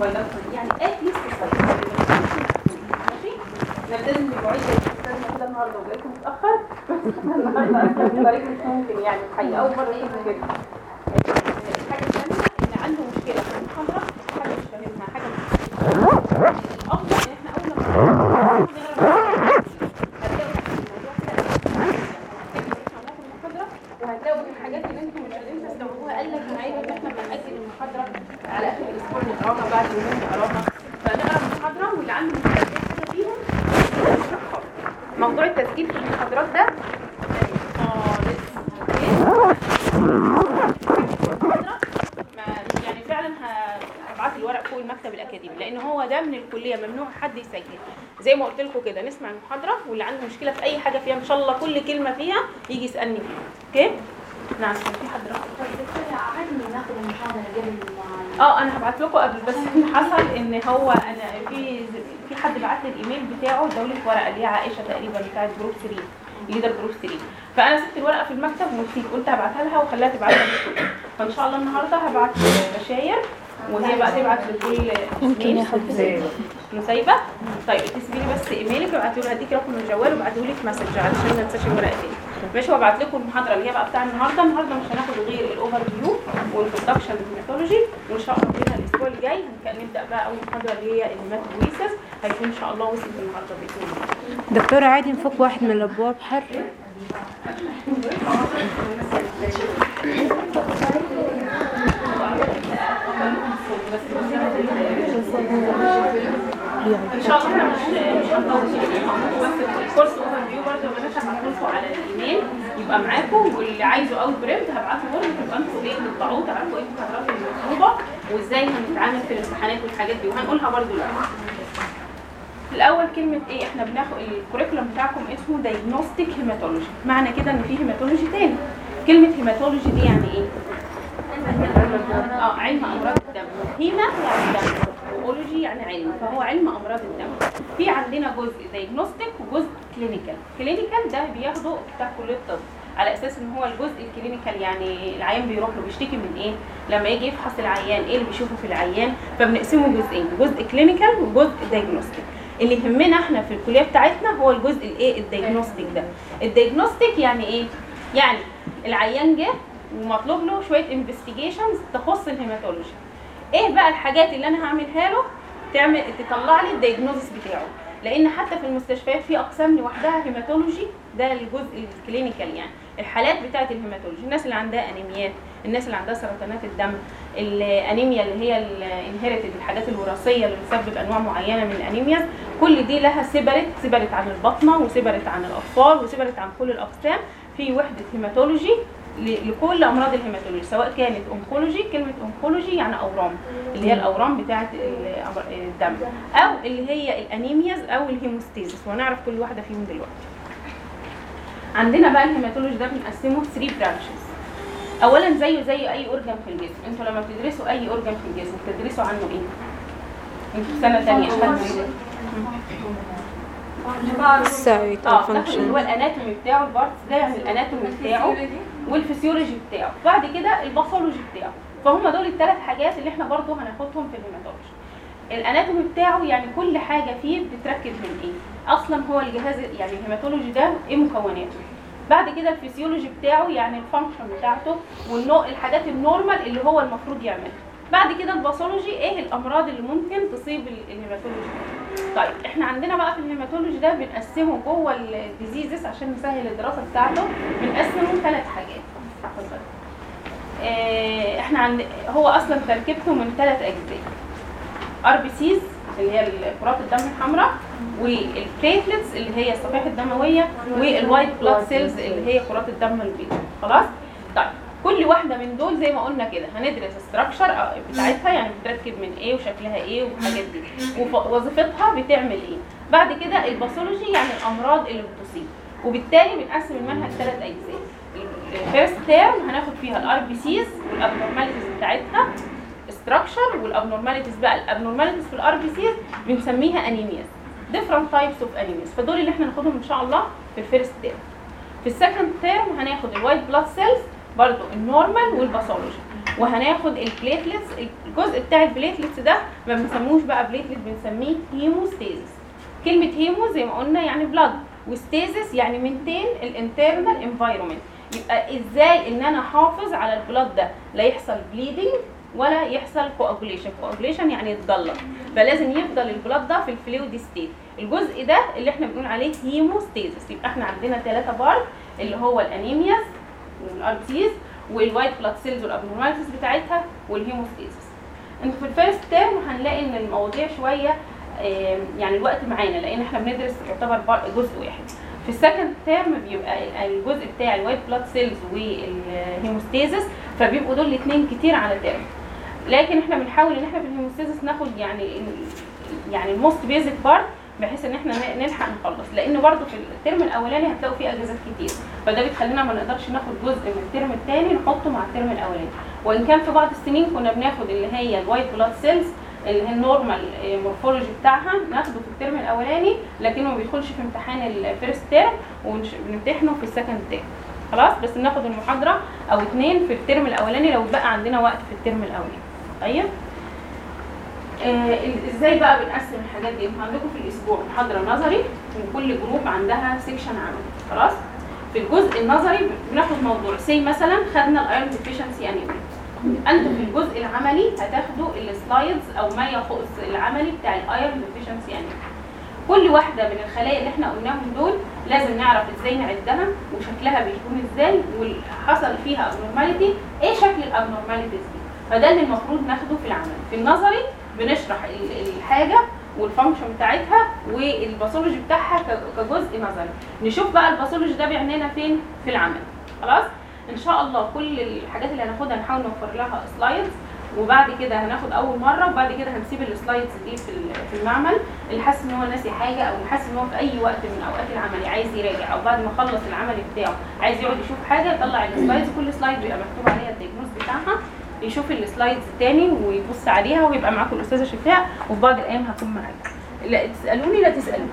موبايلات يعني اتليست ماشي نلتزم بالمواعيد اللي كده النهارده وجايكم متاخر النهارده طريق مش ممكن يعني الحقيقه اول مره اشوف كده الحاجه الثانيه ان عنده مشكله في المحاضره حاجه مش فاهمها حاجه مش الافضل ان احنا اول ما نقرا وهتلاقوا من الحاجات اللي انتم مش قادرين تستوعبوها قال لك معايا ان احنا بنأجل المحاضره على اخر الاسبوع نقراها بعد يومين نقراها فنقرا المحاضره واللي عنده مشكله فيهم يشرحها موضوع التسجيل في المحاضرات ده خالص ما- يعني فعلا ه- هبعت الورق فوق المكتب الاكاديمي لان هو ده من الكليه ممنوع حد يسجل زي ما قلت لكم كده نسمع المحاضره واللي عنده مشكله في اي حاجه فيها ان شاء الله كل كلمه فيها يجي يسالني فيها اوكي نعم كان في حد رفض دكتورة عادي ناخد المحاضرة قبل ما اه انا هبعت لكم قبل بس اللي حصل ان هو انا في في حد بعت لي الايميل بتاعه دولة ورقه اللي هي عائشه تقريبا بتاعت جروب 3 ليدر جروب 3 فانا سبت الورقه في المكتب ونسيت قلت هبعتها لها وخليها تبعتها لي فان شاء الله النهارده هبعت بشاير وهي بقى تبعت لكل ممكن ياخد مسيبه طيب اتصلي لي بس ايميلك وابعتي لي هديكي رقم الجوال وابعتيه لك مسج علشان ما انساش الورقه تاني ماشي وابعت لكم المحاضره اللي هي بقى بتاع النهارده النهارده مش هناخد غير الاوفر فيو والانترودكشن للميثولوجي وان شاء الله بينا الاسبوع الجاي هنك- نبدا بقى اول محاضره اللي هي الماتويسس هيكون ان شاء الله وصل النهارده باذن الله دكتورة عادي نفك واحد من الأبواب حر ان شاء الله احنا مش مش هنطول بس الكورس اوفر فيو برضه يا بنات هبعته لكم على الايميل يبقى معاكم واللي عايزه اوت برنت هبعته لكم تبقى انتوا ايه تطبعوه تعرفوا ايه المحاضرات المطلوبه وازاي هنتعامل في الامتحانات والحاجات دي وهنقولها برضه دلوقتي الاول كلمه ايه احنا بناخد الكوريكولم بتاعكم اسمه دايجنوستيك هيماتولوجي معنى كده ان في هيماتولوجي تاني كلمه هيماتولوجي دي يعني ايه اه علم امراض الدم هيما يعني دم اولوجي يعني علم فهو علم امراض الدم في عندنا جزء دايجنوستيك وجزء كلينيكال كلينيكال ده بياخده بتاع كليه الطب على اساس ان هو الجزء الكلينيكال يعني العيان بيروح له بيشتكي من ايه لما يجي يفحص العيان ايه اللي بيشوفه في العيان فبنقسمه جزئين جزء كلينيكال وجزء دايجنوستيك اللي يهمنا احنا في الكليه بتاعتنا هو الجزء الايه الدايجنوستيك ده الدايجنوستيك يعني ايه يعني العيان جه ومطلوب له شويه انفستيجيشنز تخص الهيماتولوجي ايه بقى الحاجات اللي انا هعملها له تعمل تطلع لي الدايجنوزس بتاعه لان حتى في المستشفيات في اقسام لوحدها هيماتولوجي ده الجزء الكلينيكال يعني الحالات بتاعه الهيماتولوجي الناس اللي عندها انيميات الناس اللي عندها سرطانات الدم الانيميا اللي هي الانهيرتد الحاجات الوراثيه اللي بتسبب انواع معينه من الانيميا كل دي لها سيبرت سيبرت عن البطنه وسيبرت عن الاطفال وسيبرت عن كل الاقسام في وحده هيماتولوجي ل- لكل امراض الهيماتولوجي سواء كانت اونكولوجي كلمه اونكولوجي يعني اورام اللي هي الاورام بتاعه الأمر- الدم او اللي هي الانيمياز او الهيموستيزس وهنعرف كل واحده فيهم دلوقتي عندنا بقى الهيماتولوجي ده بنقسمه 3 برانشز اولا زيه زي اي اورجان في الجسم انتوا لما بتدرسوا اي اورجان في الجسم بتدرسوا عنه ايه انتوا في سنه ثانيه خدتوا ايه السايت اه أو ناخد اللي هو function الاناتومي بتاعه البارتس ده يعني الاناتومي بتاعه والفسيولوجي بتاعه بعد كده الباثولوجي بتاعه فهم دول الثلاث حاجات اللي احنا برضو هناخدهم في الهيماتولوجي الاناتومي بتاعه يعني كل حاجه فيه بتتركب من ايه اصلا هو الجهاز يعني الهيماتولوجي ده ايه مكوناته بعد كده الفسيولوجي بتاعه يعني الفانكشن بتاعته والنوع الحاجات النورمال اللي هو المفروض يعملها بعد كده الباثولوجي ايه الامراض اللي ممكن تصيب ال- الهيماتولوجي طيب احنا عندنا بقى في الهيماتولوجي ده بنقسمه جوه الديزيزز عشان نسهل الدراسه بتاعته بنقسمه ثلاث حاجات اتفضل. آه، احنا عند هو اصلا تركيبته من ثلاث اجزاء ار بي سيز اللي هي كرات الدم الحمراء والبليتلتس اللي هي الصفائح الدمويه والوايت بلاد سيلز اللي هي كرات الدم البيضاء خلاص طيب كل واحده من دول زي ما قلنا كده هندرس الستراكشر بتاعتها يعني بتركب من ايه وشكلها ايه والحاجات دي ووظيفتها بتعمل ايه بعد كده الباثولوجي يعني الامراض اللي بتصيب وبالتالي بنقسم المنهج ثلاث اجزاء الفيرست تيرم هناخد فيها الار بي سيز والابنورماليتيز بتاعتها ستراكشر والابنورماليتيز بقى الابنورماليتيز في الار بي سيز بنسميها انيمياز different types of anemies فدول اللي احنا هناخدهم ان شاء الله في الفيرست تيرم في السكند تيرم هناخد الوايت بلاد سيلز برضو النورمال والباثولوجي وهناخد البليتلتس الجزء بتاع البليتلتس ده ما بنسموش بقى بليتلت بنسميه هيموستاسيس كلمه هيمو زي ما قلنا يعني بلاد وستيزس يعني مينتين الانترنال انفايرمنت يبقى ازاي ان انا احافظ على البلاد ده لا يحصل بليدنج ولا يحصل كواجوليشن كواجوليشن يعني يتجلط فلازم يفضل البلاد ده في الفلويد ستيت الجزء ده اللي احنا بنقول عليه هيموستاسيس يبقى احنا عندنا ثلاثه بارت اللي هو الانيمياز والارتيز والوايت بلاد سيلز والابنورماليتيز بتاعتها والهيموستاسيس انت في الفيرست تيرم هنلاقي ان المواضيع شويه آم، يعني الوقت معانا لان احنا بندرس يعتبر بار- جزء واحد في السكند تيرم بيبقى ال- الجزء بتاع الوايت بلاد سيلز والهيموستاسيس فبيبقوا دول الاثنين كتير على تيرم لكن احنا بنحاول ان احنا في الهيموستاسيس ناخد يعني ال- يعني الموست بيزك بارت بحيث ان احنا ن- نلحق نخلص لان برضو في الترم الاولاني هتلاقوا فيه اجازات كتير فده بيخلينا ما نقدرش ناخد جزء من الترم الثاني نحطه مع الترم الاولاني وان كان في بعض السنين كنا بناخد اللي هي الوايت بلاد سيلز اللي هي النورمال مورفولوجي بتاعها ناخده في الترم الاولاني لكنه ما بيدخلش في امتحان الفيرست تيرم وبنمتحنه في السكند تيرم خلاص بس بناخد المحاضره او اتنين في الترم الاولاني لو بقى عندنا وقت في الترم الاولاني طيب آه ازاي بقى بنقسم الحاجات دي انتوا عندكم في الاسبوع محاضره نظري وكل جروب عندها سيكشن عملي خلاص في الجزء النظري بناخد موضوع سي مثلا خدنا الايرون ديفيشنسي انيميا انتوا في الجزء العملي هتاخدوا السلايدز او ما يخص العملي بتاع الايرون ديفيشنسي انيميا كل واحده من الخلايا اللي احنا قلناهم دول لازم نعرف ازاي نعدها وشكلها بيكون ازاي وحصل فيها ابنورماليتي ايه شكل الابنورماليتيز دي فده اللي المفروض ناخده في العمل في النظري بنشرح ال- الحاجه والفانكشن بتاعتها والباثولوجي بتاعها ك- كجزء نظري نشوف بقى الباثولوجي ده بيعنينا فين في العمل خلاص ان شاء الله كل الحاجات اللي هناخدها نحاول نوفر لها سلايدز وبعد كده هناخد اول مره وبعد كده هنسيب السلايدز دي في ال- في المعمل اللي حاسس ان هو ناسي حاجه او اللي حاسس ان هو في اي وقت من اوقات العمل عايز يراجع او بعد ما خلص العمل بتاعه عايز يقعد يشوف حاجه يطلع السلايدز كل سلايد بيبقى مكتوب عليها الدياجنوز بتاعها يشوف السلايدز تاني ويبص عليها ويبقى معاكم الاستاذه شفاء وفي بعض الايام هكون معاكم لا تسالوني لا تسالوني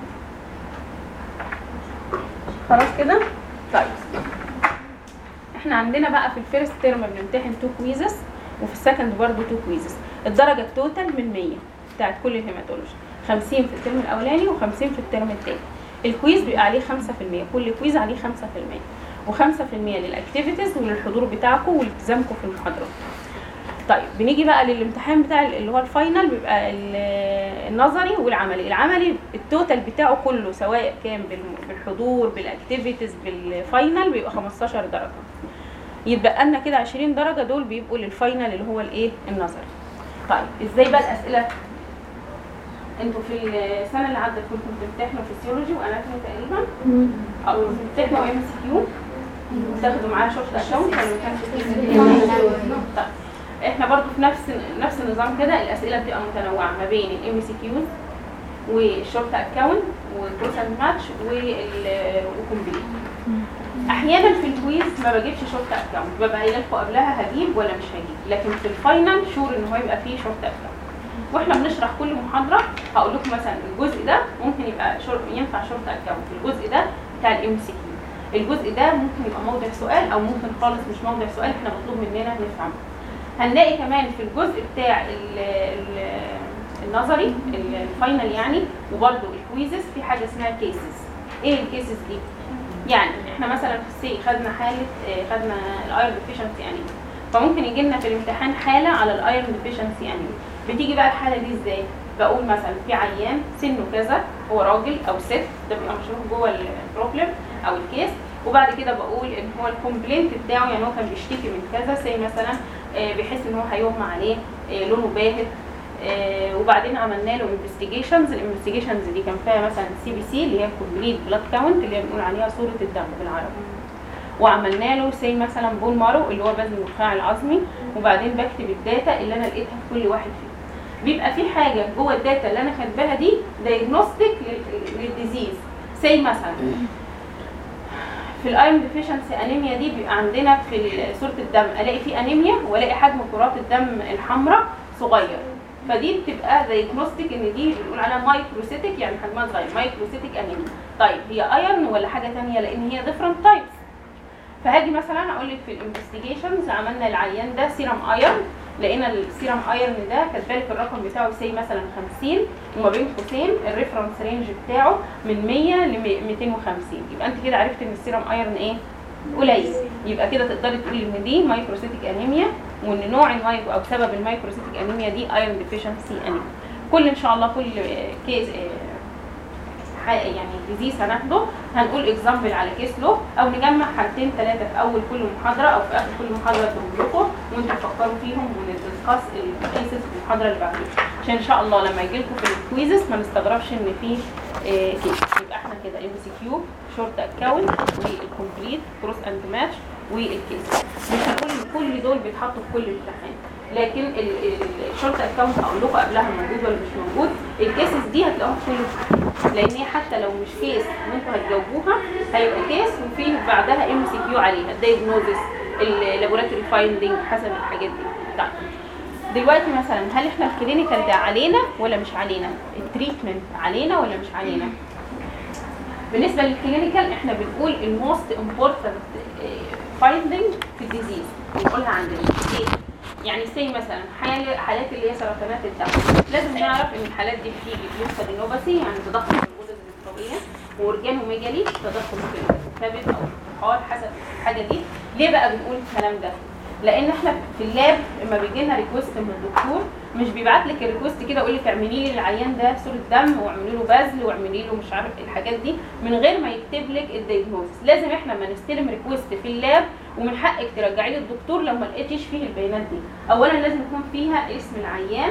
خلاص كده طيب احنا عندنا بقى في الفيرست تيرم بنمتحن تو كويزز وفي السكند برضه تو كويزز الدرجه التوتال من 100 بتاعت كل الهيماتولوجي 50 في الترم الاولاني و50 في الترم الثاني الكويز بيبقى عليه 5% كل كويز عليه 5% و5% للاكتيفيتيز وللحضور بتاعكم والتزامكم في المحاضرات طيب بنيجي بقى للامتحان بتاع ال- اللي هو الفاينل بيبقى ال- النظري والعملي العملي التوتال بتاعه كله سواء كان بالم- بالحضور بالاكتيفيتيز بالفاينل بيبقى 15 درجه يتبقى لنا كده 20 درجه دول بيبقوا للفاينل اللي هو الايه النظري طيب ازاي بقى الاسئله انتوا في السنه اللي عدت كنتوا بتمتحنوا فيسيولوجي واناتومي تقريبا او بتمتحنوا ام سي كيو تاخدوا معاه شورت اكونت ولا ما كانش فيه طيب احنا برضو في نفس نفس النظام كده الاسئله بتبقى متنوعه ما بين الام سي كيوز والشورت اكونت والكروس اند ماتش والكومبليت احيانا في الكويز ما بجيبش شورت اكونت ببقى قايله لكم قبلها هجيب ولا مش هجيب لكن في الفاينل شور ان هو يبقى فيه شورت اكونت واحنا بنشرح كل محاضره هقول لكم مثلا الجزء ده ممكن يبقى شور ينفع شورت اكونت الجزء ده بتاع الام سي كيو الجزء ده ممكن يبقى موضع سؤال او ممكن خالص مش موضع سؤال احنا مطلوب مننا نفهمه هنلاقي كمان في الجزء بتاع ال ال النظري ال- الفاينل يعني وبرده الكويزز في حاجه اسمها كيسز ايه الكيسز دي يعني احنا مثلا في السي خدنا حاله آه، خدنا الايرون ديفيشنسي انيميا فممكن يجي لنا في الامتحان حاله على الايرون ديفيشنسي انيميا بتيجي بقى الحاله دي ازاي بقول مثلا في عيان سنه كذا هو راجل او ست ده بيبقى مشروح جوه البروبلم او الكيس وبعد كده بقول ان هو الكومبلينت بتاعه يعني هو كان بيشتكي من كذا زي مثلا آه، بيحس ان هو هيغمى عليه آه، لونه باهت آه، وبعدين عملنا له انفستيجيشنز الانفستيجيشنز دي كان فيها مثلا سي بي سي اللي هي كومبليت بلاد كاونت اللي هي بنقول عليها صوره الدم بالعربي وعملنا له زي مثلا بون مارو اللي هو بذل النخاع العظمي وبعدين بكتب الداتا اللي انا لقيتها في كل واحد فيهم بيبقى في حاجه جوه الداتا اللي انا كاتباها دي دايجنوستيك للديزيز زي مثلا في الايرون ديفيشنسي انيميا دي بيبقى عندنا في صوره الدم الاقي في انيميا والاقي حجم كرات الدم الحمراء صغير فدي بتبقى دايجنوستيك ان دي بنقول عليها مايكروسيتك يعني حجمها صغير مايكروسيتك انيميا طيب هي ايرون ولا حاجه ثانيه لان هي ديفرنت تايبس فهاجي مثلا اقول لك في الانفستيجيشنز عملنا العيان ده سيرم ايرون لقينا السيرم ايرون ده كاتبه لك الرقم بتاعه سي مثلا 50 وما بين قوسين الريفرنس رينج بتاعه من 100 ل 250 يبقى انت كده عرفت ان السيرم ايرون ايه قليل يبقى كده تقدري تقولي ان دي مايكروسيتيك انيميا وان نوع المايكرو او سبب المايكروسيتيك انيميا دي ايرون ديفيشنسي انيميا كل ان شاء الله كل كيس ح- يعني ديزيز هناخده هنقول اكزامبل على كيس له او نجمع حالتين ثلاثه في اول كل محاضره او في اخر كل محاضره تقول لكم وانتوا تفكروا فيهم وندسكاس الكيسز في المحاضره اللي بعدين عشان ان شاء الله لما يجي لكم في الكويزز ما نستغربش ان في آه، كيس يبقى احنا كده ام سي كيو شورت اكونت والكومبليت كروس اند ماتش والكيس مش هنقول ان كل دول بيتحطوا في كل امتحان لكن الشورت اكونت هقول لكم قبلها موجود ولا مش موجود الكيسز دي هتلاقوها في كل امتحان لان هي حتى لو مش كيس وانتوا هتجاوبوها هيبقى كيس وفي بعدها ام سي كيو عليها الدايجنوزس اللابوراتوري فايندنج حسب الحاجات دي طيب دلوقتي مثلا هل احنا الكلينيكال ده علينا ولا مش علينا التريتمنت علينا ولا مش علينا بالنسبه للكلينيكال احنا بنقول الموست امبورتنت فايندنج في الديزيز بنقولها عندنا ايه يعني سي مثلا حال- حالات اللي هي سرطانات الدم لازم نعرف ان الحالات دي بتيجي بليمفادينوباثي يعني تضخم الغدد الدمويه واورجانوميجالي تضخم في الكبد او الطحال حسب الحاجه دي ليه بقى بنقول الكلام ده لان احنا في اللاب لما بيجي لنا ريكوست من الدكتور مش بيبعت لك الريكوست كده يقول لك اعملي لي العيان ده صوره دم واعملي له بذل واعملي له مش عارف إيه الحاجات دي من غير ما يكتب لك الدايجنوستس لازم احنا لما نستلم ريكوست في اللاب ومن حقك ترجعي لي الدكتور لو ما لقيتيش فيه البيانات دي اولا لازم يكون فيها اسم العيان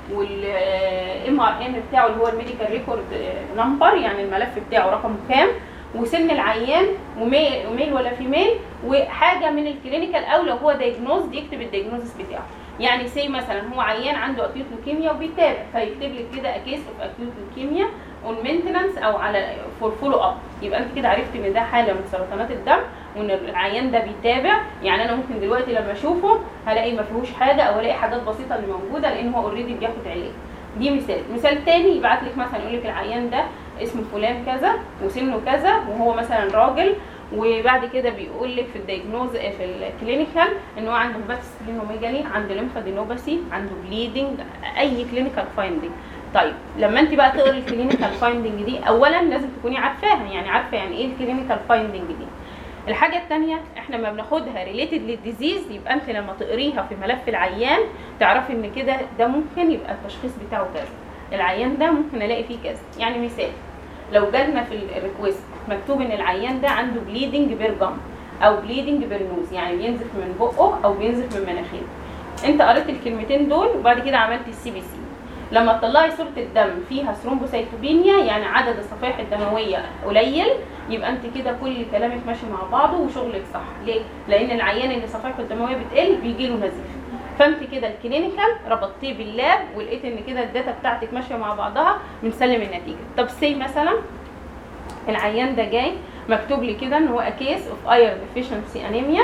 والام ار ان بتاعه اللي هو الميديكال ريكورد نمبر يعني الملف بتاعه رقمه كام وسن العيان وميل وميل ولا فيميل وحاجه من الكلينيكال او لو هو دايجنوز يكتب الدايجنوزس بتاعه يعني سي مثلا هو عيان عنده اكيوت لوكيميا وبيتابع فيكتب لك كده اكيس اوف اكيوت لوكيميا اون مينتنانس او على فور فولو اب يبقى انت كده عرفت ان ده حاله من سرطانات الدم وان العيان ده بيتابع يعني انا ممكن دلوقتي لما اشوفه هلاقي ما فيهوش حاجه او الاقي حاجات بسيطه اللي موجوده لان هو اوريدي بياخد علاج دي مثال مثال تاني يبعت لك مثلا يقول لك العيان ده اسمه فلان كذا وسنه كذا وهو مثلا راجل وبعد كده بيقول لك في الدايجنوز في الكلينيكال ان هو عنده باتسبلينوميجالي عنده ليمفادينوباثي عنده بليدنج اي كلينيكال فايندنج طيب لما انت بقى تقري الكلينيكال فايندنج دي اولا لازم تكوني عارفاها يعني عارفه يعني ايه الكلينيكال فايندنج دي الحاجة التانية احنا لما بناخدها ريليتد للديزيز يبقى انت لما تقريها في ملف العيان تعرفي ان كده ده ممكن يبقى التشخيص بتاعه كذا العيان ده ممكن الاقي فيه كذا يعني مثال لو جالنا في الريكوست مكتوب ان العيان ده عنده بليدنج بير جم او بليدنج بير نوز يعني بينزف من بقه او بينزف من مناخيره انت قريت الكلمتين دول وبعد كده عملت السي بي سي لما تطلعي صوره الدم فيها ثرومبوسيتوبينيا يعني عدد الصفائح الدمويه قليل يبقى انت كده كل كلامك ماشي مع بعضه وشغلك صح ليه لان العيان اللي صفائحه الدمويه بتقل بيجي له نزيف فانت كده الكلينيكال ربطتيه باللاب ولقيت ان كده الداتا بتاعتك ماشيه مع بعضها بنسلم النتيجه طب سي مثلا العيان ده جاي مكتوب لي كده ان هو كيس اوف ايرون ديفيشنسي انيميا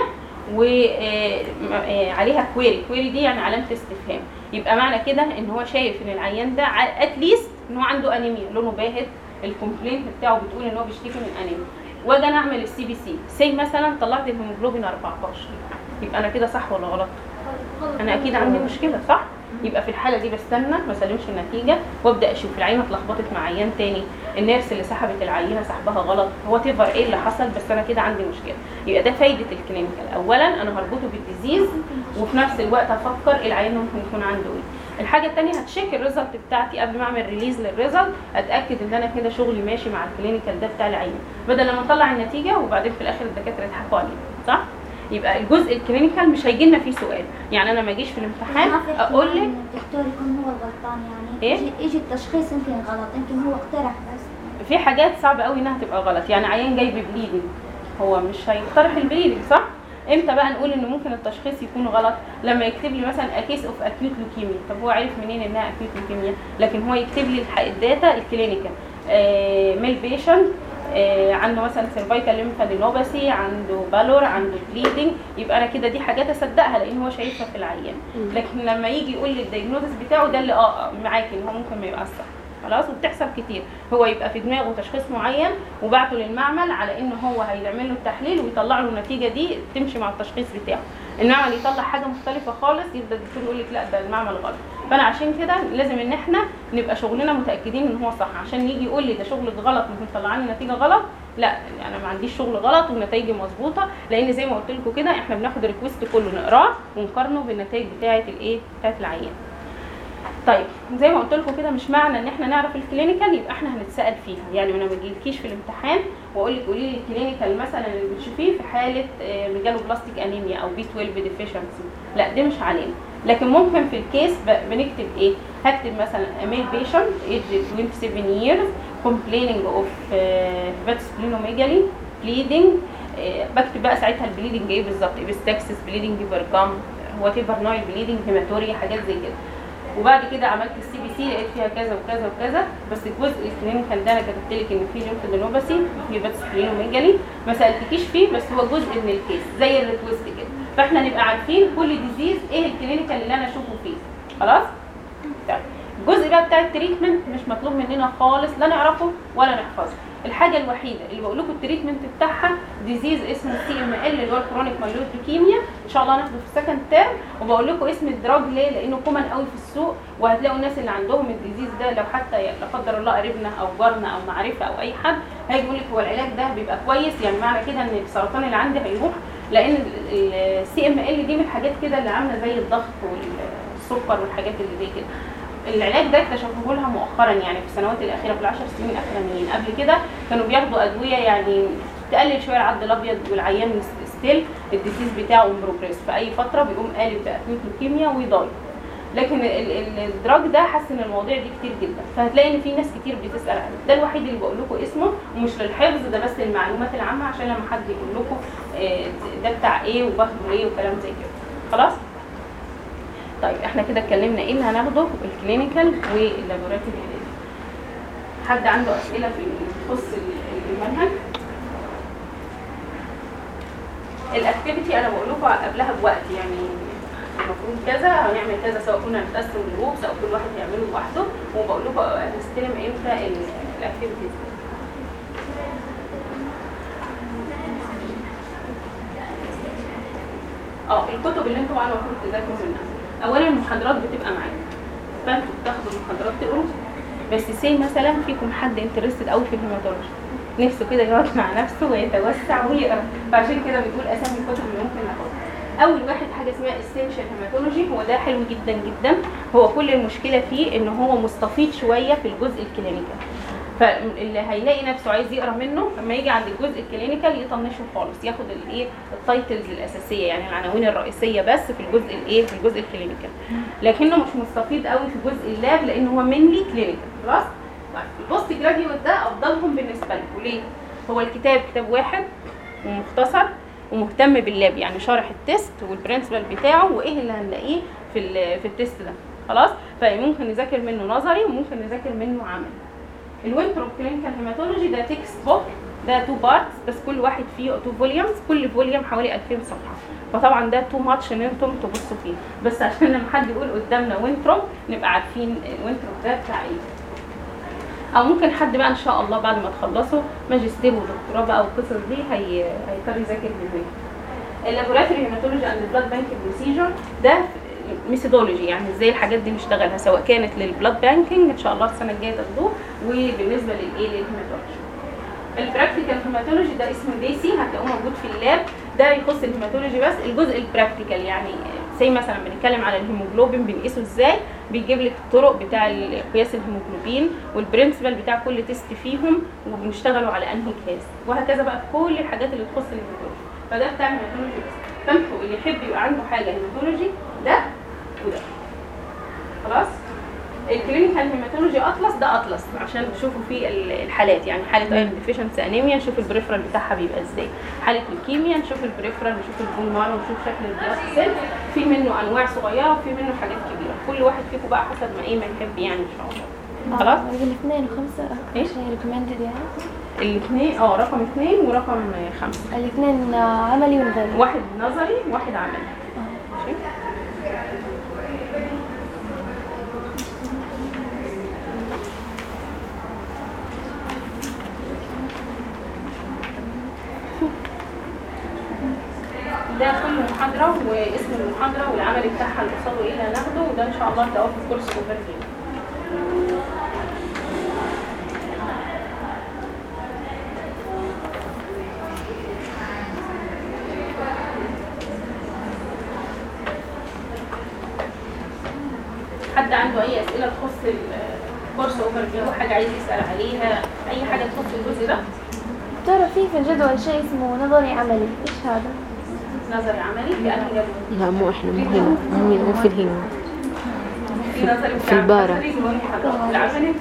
وعليها كويري كويري دي يعني علامه استفهام يبقى معنى كده ان هو شايف ان العيان ده اتليست ان هو عنده انيميا لونه باهت الكومبلينت بتاعه بتقول ان هو بيشتكي من انيميا واجي انا اعمل السي بي سي سي مثلا طلعت الهيموجلوبين 14 يبقى انا كده صح ولا غلط انا اكيد عندي مشكله صح يبقى في الحاله دي بستنى ما اسلمش النتيجه وابدا اشوف العينه اتلخبطت مع عيان تاني النيرس اللي سحبت العينه سحبها غلط هو تيفر ايه اللي حصل بس انا كده عندي مشكله يبقى ده فايده الكلينيكال اولا انا هربطه بالديزيز وفي نفس الوقت افكر العيان ممكن يكون عنده ايه الحاجه الثانيه هتشيك الريزلت بتاعتي قبل ما اعمل ريليز للريزلت اتاكد ان انا كده شغلي ماشي مع الكلينيكال ده بتاع العيان بدل لما اطلع النتيجه وبعدين في الاخر الدكاتره يضحكوا علينا صح يبقى الجزء الكلينيكال مش هيجي لنا فيه سؤال يعني انا ما اجيش في الامتحان ما في اقول احتمال لك إن الدكتور يكون هو الغلطان يعني إيه؟ يجي, يجي التشخيص يمكن غلط يمكن هو اقترح بس في حاجات صعبه قوي انها تبقى غلط يعني عيان جاي ببليدنج هو مش هيقترح البليدنج صح امتى بقى نقول ان ممكن التشخيص يكون غلط لما يكتب لي مثلا كيس اوف اكيوت لوكيميا طب هو عارف منين انها اكيوت لوكيميا لكن هو يكتب لي الح- الداتا الكلينيكال آه ميل بيشنت آه عنده مثلا سيرفايكال ليمفادينوباثي عنده بالور عنده بليدنج يبقى انا كده دي حاجات اصدقها لان هو شايفها في العيان لكن لما يجي يقول لي الدايجنوزس بتاعه ده اللي اه آه، معاكي ان هو ممكن ما يبقاش صح خلاص وبتحصل كتير هو يبقى في دماغه تشخيص معين وبعته للمعمل على ان هو هيعمل له التحليل ويطلع له النتيجه دي تمشي مع التشخيص بتاعه المعمل يطلع حاجه مختلفه خالص يبدا الدكتور يقول لك لا ده المعمل غلط فانا عشان كده لازم ان احنا نبقى شغلنا متاكدين ان هو صح عشان يجي يقول لي ده شغلك غلط ممكن تطلع لي نتيجه غلط لا انا ما عنديش شغل غلط ونتائجي مظبوطه لان زي ما قلت لكم كده احنا بناخد الريكوست كله نقراه ونقارنه بالنتائج بتاعه الايه بتاعه العيان طيب زي ما قلت لكم كده مش معنى ان احنا نعرف الكلينيكال يبقى احنا هنتسال فيها يعني انا ما بجيلكيش في الامتحان واقول لك قولي لي الكلينيكال مثلا اللي بتشوفيه في حاله آه، ميجالو بلاستيك انيميا او بي 12 ديفيشنسي لا ده مش علينا لكن ممكن في الكيس ب- بنكتب ايه هكتب مثلا ميل بيشنت ايج 27 years complaining of hepatosplenomegaly bleeding آه، بكتب بقى ساعتها البليدنج ايه بالظبط ابستكسس بليدنج برجام وات ايفر نوع البليدنج هيماتوريا حاجات زي كده وبعد كده عملت السي بي سي لقيت فيها كذا وكذا وكذا بس الجزء الكلينيكال ده انا كتبت لك ان في ليمفادينوباثي في بس سبلينوميجالي ما سالتكيش فيه بس هو جزء من الكيس زي الريكوست كده فاحنا نبقى عارفين كل ديزيز ايه الكلينيكال اللي انا اشوفه فيه خلاص طيب الجزء بقى بتاع التريتمنت مش مطلوب مننا خالص لا نعرفه ولا نحفظه الحاجه الوحيده اللي بقول لكم التريتمنت بتاعها ديزيز اسمه سي ام ال اللي هو الكرونيك مايلويد ليكيميا ان شاء الله هناخده في السكند تيرم وبقول لكم اسم الدراج ليه لانه كومن قوي في السوق وهتلاقوا الناس اللي عندهم الديزيز ده لو حتى لا قدر الله قريبنا او جارنا او معرفه او اي حد هيجي يقول لك هو العلاج ده بيبقى كويس يعني معنى كده ان السرطان اللي عندي هيروح لان السي ام ال دي من الحاجات كده اللي عامله زي الضغط والسكر والحاجات اللي زي كده العلاج ده اكتشفوه لها مؤخرا يعني في السنوات الاخيره في العشر سنين الاخرانيين قبل كده كانوا بياخدوا ادويه يعني تقلل شويه العد الابيض والعيان ستيل الديزيز بتاعه بروجريس في اي فتره بيقوم قالب باكيوت لوكيميا ويضايق لكن ال- ال- الدراج ده حسن المواضيع دي كتير جدا فهتلاقي ان في ناس كتير بتسال عنه ده الوحيد اللي بقول لكم اسمه ومش للحفظ ده بس المعلومات العامه عشان لما حد يقول لكم آه، ده بتاع ايه وباخده ليه وكلام زي كده خلاص طيب احنا كده اتكلمنا ايه اللي هناخده الكلينيكال واللابوراتوري حد عنده اسئله في تخص ال- المنهج الاكتيفيتي انا بقول لكم قبلها بوقت يعني المفروض كذا هنعمل كذا سواء كنا هنتقسم جروبس او كل واحد يعمله لوحده وبقول لكم هنستلم امتى الاكتيفيتيز اه الكتب اللي انتوا بقى المفروض تذاكروا منها اولا المحاضرات بتبقى معاكم فانتوا بتاخدوا المحاضرات تقروا بس سي مثلا فيكم حد انترستد قوي في الهيماتولوجي نفسه كده يقعد مع نفسه ويتوسع ويقرا فعشان كده بنقول اسامي الكتب اللي ممكن ناخدها اول واحد حاجه اسمها اسينشال هيماتولوجي هو ده حلو جدا جدا هو كل المشكله فيه ان هو مستفيض شويه في الجزء الكلينيكال فاللي هيلاقي نفسه عايز يقرا منه لما يجي عند الجزء الكلينيكال يطنشه خالص ياخد الايه التايتلز الاساسيه يعني العناوين الرئيسيه بس في الجزء الايه في الجزء الكلينيكال لكنه مش مستفيض قوي في جزء اللاب لان هو منلي كلينيكال خلاص طيب البوست جراديويت ده افضلهم بالنسبه لكم ليه هو الكتاب كتاب واحد ومختصر ومهتم باللاب يعني شارح التيست والبرنسبل بتاعه وايه اللي هنلاقيه في ال- في التيست ده خلاص فممكن نذاكر منه نظري وممكن نذاكر منه عملي الوينترو كلينيكال هيماتولوجي ده تكست بوك ده تو بارتس بس كل واحد فيه تو فوليومز كل فوليوم حوالي 2000 صفحه فطبعا ده تو ماتش ان انتم تبصوا فيه بس عشان لما حد يقول قدامنا وينترو نبقى عارفين الوينترو ده بتاع ايه او ممكن حد بقى ان شاء الله بعد ما تخلصوا ماجستير ودكتوراه بقى والقصص دي هي هيضطر يذاكر بالبيت اللابوراتوري هيماتولوجي اند بلاد بانك بروسيجر ده ميثودولوجي يعني ازاي الحاجات دي نشتغلها سواء كانت للبلاد بانكينج ان شاء الله السنه الجايه تاخدوه وبالنسبه للايه للهيماتولوجي البراكتيكال هيماتولوجي ده اسمه ديسي هتلاقوه موجود في اللاب ده يخص الهيماتولوجي بس الجزء البراكتيكال يعني زي مثلا بنتكلم على الهيموجلوبين بنقيسه ازاي بيجيب لك الطرق بتاع قياس الهيموجلوبين والبرنسبل بتاع كل تيست فيهم وبنشتغلوا على انهي كلاس وهكذا بقى في كل الحاجات اللي تخص الهيماتولوجي فده بتاع الهيماتولوجي بس فانتوا اللي يحب يبقى عنده حاجه هيماتولوجي ده وده خلاص الكلينيكال هيماتولوجي اطلس ده اطلس عشان تشوفوا فيه ال- الحالات يعني حاله ايرون ديفيشنسي انيميا نشوف البريفرال بتاعها بيبقى ازاي حاله الكيمياء نشوف البريفرال نشوف البون مارو نشوف شكل البلاست سيل في منه انواع صغيره وفي منه حاجات كبيره كل واحد فيكم بقى حسب ما ايه ما يحب يعني ان شاء الله خلاص الاثنين وخمسة إيه؟ ايش هي ريكومندد يعني؟ الاثنين اه رقم اثنين ورقم خمسه الاثنين عملي ونظري واحد نظري واحد عملي ماشي واسم المحاضره والعمل بتاعها اللي وصلوا ايه اللي هناخده وده ان شاء الله هتلاقوه في كورس اوفر فيو حد عنده اي اسئله تخص الكورس اوفر فيو حاجه عايز يسال عليها اي حاجه تخص الجزء ده دكتورة في في الجدول شيء اسمه نظري عملي ايش هذا؟ نظري عملي في انهي جدول لا مو احنا مو هنا مو مو في الهنا في نظري في البارة. نظري جوه المحاضرات. العملي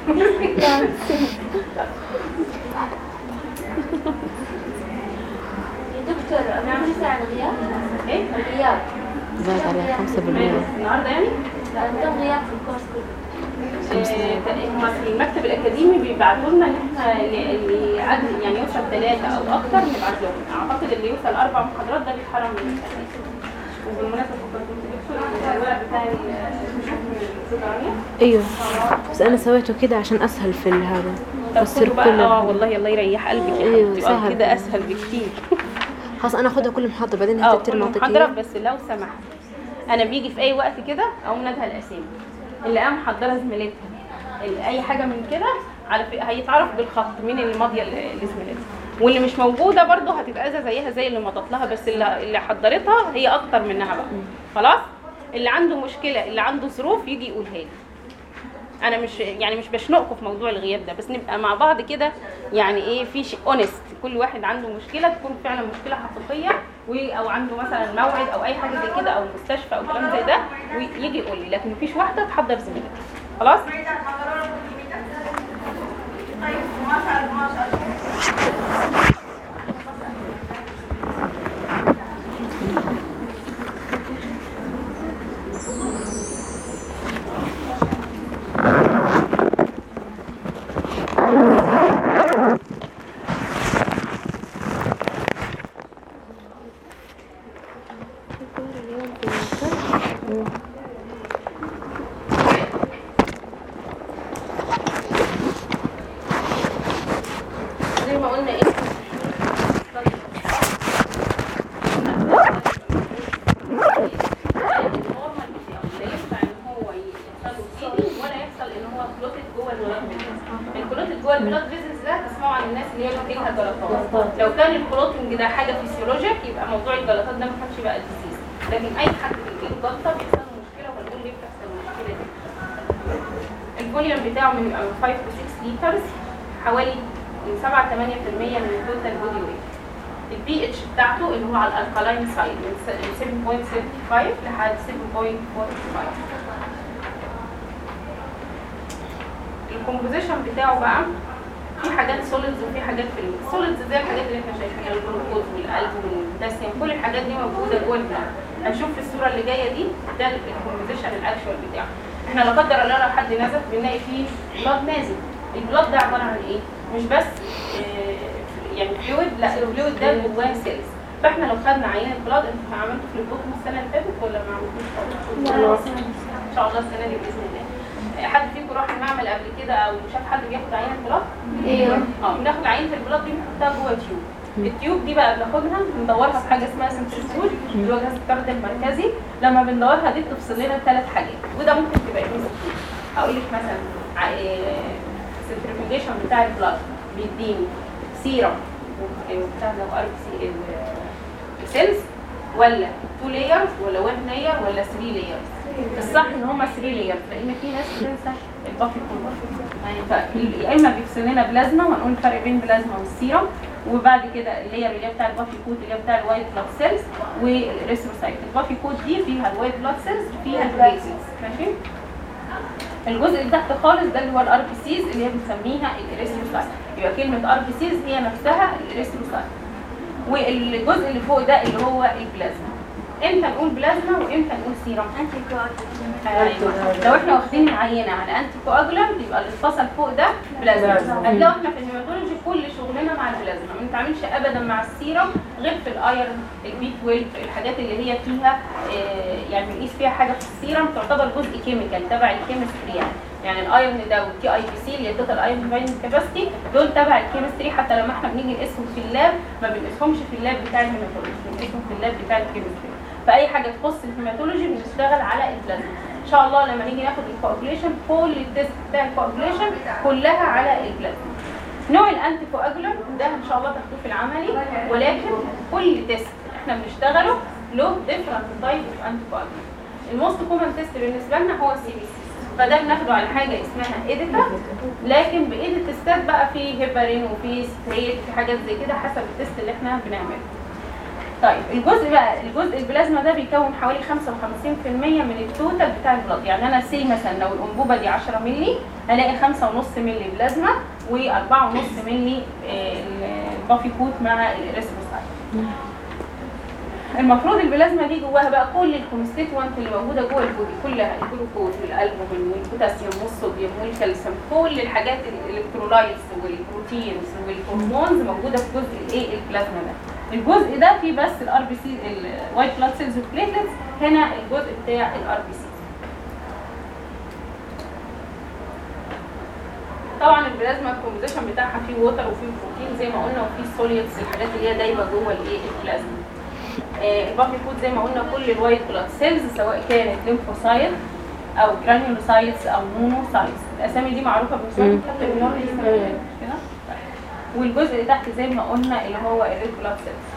يا دكتور أنا عندي ساعة الغياب ايه الغياب زاد عليه خمسة بالمية النهارده يعني لا كم غياب في الكورس كله آه، هما في المكتب الاكاديمي بيبعتوا لنا ان احنا اللي اللي عدد يعني يوصل ثلاثه او اكتر نبعت لهم اعتقد اللي يوصل اربع محاضرات ده بيتحرم من الامتحانات وبالمناسبه فكرت تكتبوا الورق بتاع الصيدلانيه ايوه بس انا سويته كده عشان اسهل في هذا طب بصير خدوا بقى اه كله والله الله يريح قلبك يا أيوة، حبيبتي آه، سهل. كده اسهل بكتير خلاص انا اخدها كل محاضرة بعدين اه هذا كل الترم محاضرة اعطيك بس لو سمحت انا بيجي في اي وقت كده اقوم نادها الاسامي اللي قام محضره زميلتها اللي اي حاجه من كده على ف- هيتعرف بالخط مين اللي ماضيه ل- لزميلتها واللي مش موجوده برضه هتتاذى زيها زي اللي مضت لها بس اللي اللي حضرتها هي اكتر منها بقى خلاص اللي عنده مشكله اللي عنده ظروف يجي يقولها لي انا مش يعني مش بشنقكم في موضوع الغياب ده بس نبقى مع بعض كده يعني ايه في شيء اونست كل واحد عنده مشكله تكون فعلا مشكله حقيقيه و- او عنده مثلا موعد او اي حاجه زي كده او مستشفى او كلام زي ده ويجي يقول لي لكن مفيش واحده تحضر زميلتها خلاص زي ما قلنا ايه لا ينفع ان هو يحصل له bleeding ولا يحصل ان هو كلوتد جوه البلاد فيزنس الكلوتد جوه البلاد فيزنس ده تسمعوا عن الناس اللي هي بتجيلها جلطات لو كان الكلوتنج ده حاجه فيسيولوجيك يبقى موضوع الجلطات ده ما كانش بقى ديزيز لكن اي حد بيجيله جلطه بيحصل له مشكله وهنقول ليه بتحصل المشكله دي الفوليوم بتاعه من يبقى من 5 to 6 لترز حوالي من 7 8% من التوتال بودي ويت البي اتش بتاعته اللي هو على الالكالاين سايد من س- من 7.75 لحد 7.45 الكومبوزيشن بتاعه بقى في حاجات سوليدز وفي حاجات في السوليدز زي الحاجات اللي احنا شايفينها الجلوكوز والقلب والبوتاسيوم كل الحاجات دي موجوده جوه البلاد هنشوف في الصوره اللي جايه دي ده الكومبوزيشن الاكشوال بتاعه احنا لا قدر الله لو حد نزف بنلاقي فيه بلاد نازل البلاد ده عباره عن ايه مش بس آه، يعني فلويد لا الفلويد ده جواه سيلز فاحنا لو خدنا عينه بلاد انتوا عملتوا فلويد السنه اللي فاتت ولا ما عملتوش خالص؟ ان شاء الله السنه دي باذن الله حد فيكم راح المعمل قبل كده او شاف حد بياخد عينه بلاد؟ ايوه اه بناخد عينه البلاد دي بنحطها جوه تيوب التيوب دي بقى بناخدها بندورها في حاجه اسمها سنترفيوج اللي هو جهاز الطرد المركزي لما بندورها دي بتفصل لنا ثلاث حاجات وده ممكن تبقى ايه هقول لك مثلا السنترفيوجيشن بتاع البلاد بيديني سيرم وبتاع ده ار سي سيلز ولا 2 لايرز ولا 1 لاير ولا 3 لايرز الصح ان هم 3 لايرز لان في ناس بتنسى البافي كله يا اما بيفصل لنا بلازما وهنقول الفرق بين بلازما والسيرم وبعد كده اللاير اللي هي بتاع البافي كود اللي هي بتاع الوايت بلاد سيلز والريثروسايت البافي كود دي فيها الوايت بلاد سيلز فيها الجري سيلز ماشي الجزء اللي تحت خالص ده اللي هو الار بي سيز اللي هي بنسميها الاريثروسايت يبقى كلمه ار بي سيز هي نفسها الاريثروسايت والجزء اللي فوق ده اللي هو البلازما امتى نقول بلازما وامتى نقول سيرم انتي ايوه لو احنا واخدين عينه على انتي كواجولانت يبقى اللي اتصل فوق ده بلازما هتلاقوا احنا في الهيماتولوجي كل شغلنا مع البلازما ما بنتعاملش ابدا مع السيرم غير في الايرون البي 12 الحاجات اللي هي فيها آه، يعني بنقيس فيها حاجه في السيرم تعتبر جزء كيميكال تبع الكيمستري يعني يعني الايرون ده والتي اي بي سي اللي هي التوتال ايرون بايندنج كاباسيتي دول تبع الكيمستري حتى لما احنا بنيجي نقيسهم في اللاب ما بنقيسهمش في اللاب بتاع الهيماتولوجي بنقيسهم في اللاب بتاع الكيمستري فاي حاجه تخص الهيماتولوجي بنشتغل على البلازما ان شاء الله لما نيجي ناخد الكوagulation كل التست بتاع الكوagulation كلها على البلازما نوع الانتي كواجولانت ده ان شاء الله تاخدوه في العملي ولكن كل تيست احنا بنشتغله له ديفرنت تايب اوف انتي كواجولانت الموست كومن تيست بالنسبه لنا هو السي بي سي فده بناخده على حاجه اسمها ايديتا لكن بايد التستات بقى في هيبارين وفي ستريت في حاجات زي كده حسب التست اللي احنا بنعمله طيب الجزء بقى الجزء البلازما ده بيكون حوالي 55% من التوتال بتاع البلاد يعني انا سي مثلا لو الانبوبه دي 10 مللي هلاقي 5.5 مللي بلازما و4.5 مللي آه، البافي كوت مع الاريثروسايت المفروض البلازما دي جواها بقى كل الكونستيتوانت اللي موجوده جوه البودي كلها الجلوكوز والالبومين والبوتاسيوم والصوديوم والكالسيوم كل الحاجات الالكترولايتس والبروتينز والهرمونز موجوده في جزء الايه البلازما ده الجزء ده فيه بس الار بي سي الوايت بلاد سيلز والبليتلتس هنا الجزء بتاع الار بي سي طبعا البلازما الكومبوزيشن بتاعها فيه ووتر وفيه بروتين زي ما قلنا وفيه سوليدز الحاجات اللي هي دايبه جوه الايه البلازما آه، البافي فود زي ما قلنا كل الوايت بلاد سيلز سواء كانت ليمفوسايت او جرانيولوسايتس او مونوسايتس الاسامي دي معروفه بالنسبه لكم حتى النورمال كده طيب. والجزء اللي تحت زي ما قلنا اللي هو الريد بلاد سيلز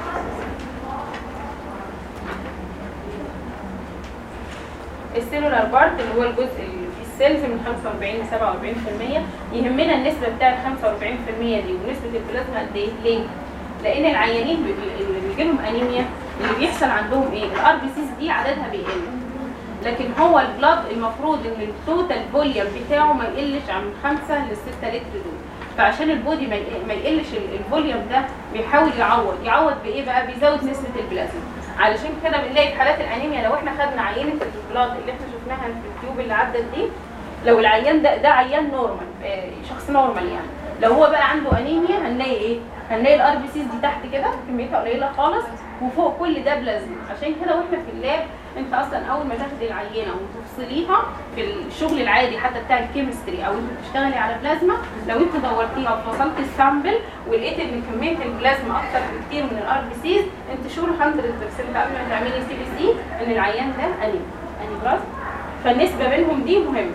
السيلولار بارت اللي هو الجزء اللي فيه السيلز من 45 ل 47% يهمنا النسبه بتاع ال 45% دي ونسبه البلازما قد ايه؟ ليه؟ لان العيانين بي- اللي بيجي لهم انيميا اللي بيحصل عندهم ايه؟ الار بي سيز دي عددها بيقل لكن هو البلاد المفروض ان التوتال فوليوم بتاعه ما يقلش عن 5 ل 6 لتر دول فعشان البودي ما يق- ما يقلش ال- الفوليوم ده بيحاول يعوض يعوض بايه بقى بيزود نسبه البلازما علشان كده بنلاقي في حالات الانيميا لو احنا خدنا عينه البلاد اللي احنا شفناها في التيوب اللي عدت دي لو العيان ده ده عيان نورمال آه، شخص نورمال يعني لو هو بقى عنده انيميا هنلاقي ايه هنلاقي الار بي سيز دي تحت كده كميتها قليله خالص وفوق كل ده بلازما عشان كده واحنا في اللاب انت اصلا اول ما تاخدي العينه وتفصليها في الشغل العادي حتى بتاع الكيمستري او انت بتشتغلي على بلازما لو انت دورتيها وفصلتي السامبل ولقيت ان كميه البلازما اكتر بكتير من الار بي سيز انت شور 100% قبل ما تعملي سي بي سي ان العيان ده انيميا اني خلاص فالنسبه بينهم دي مهمه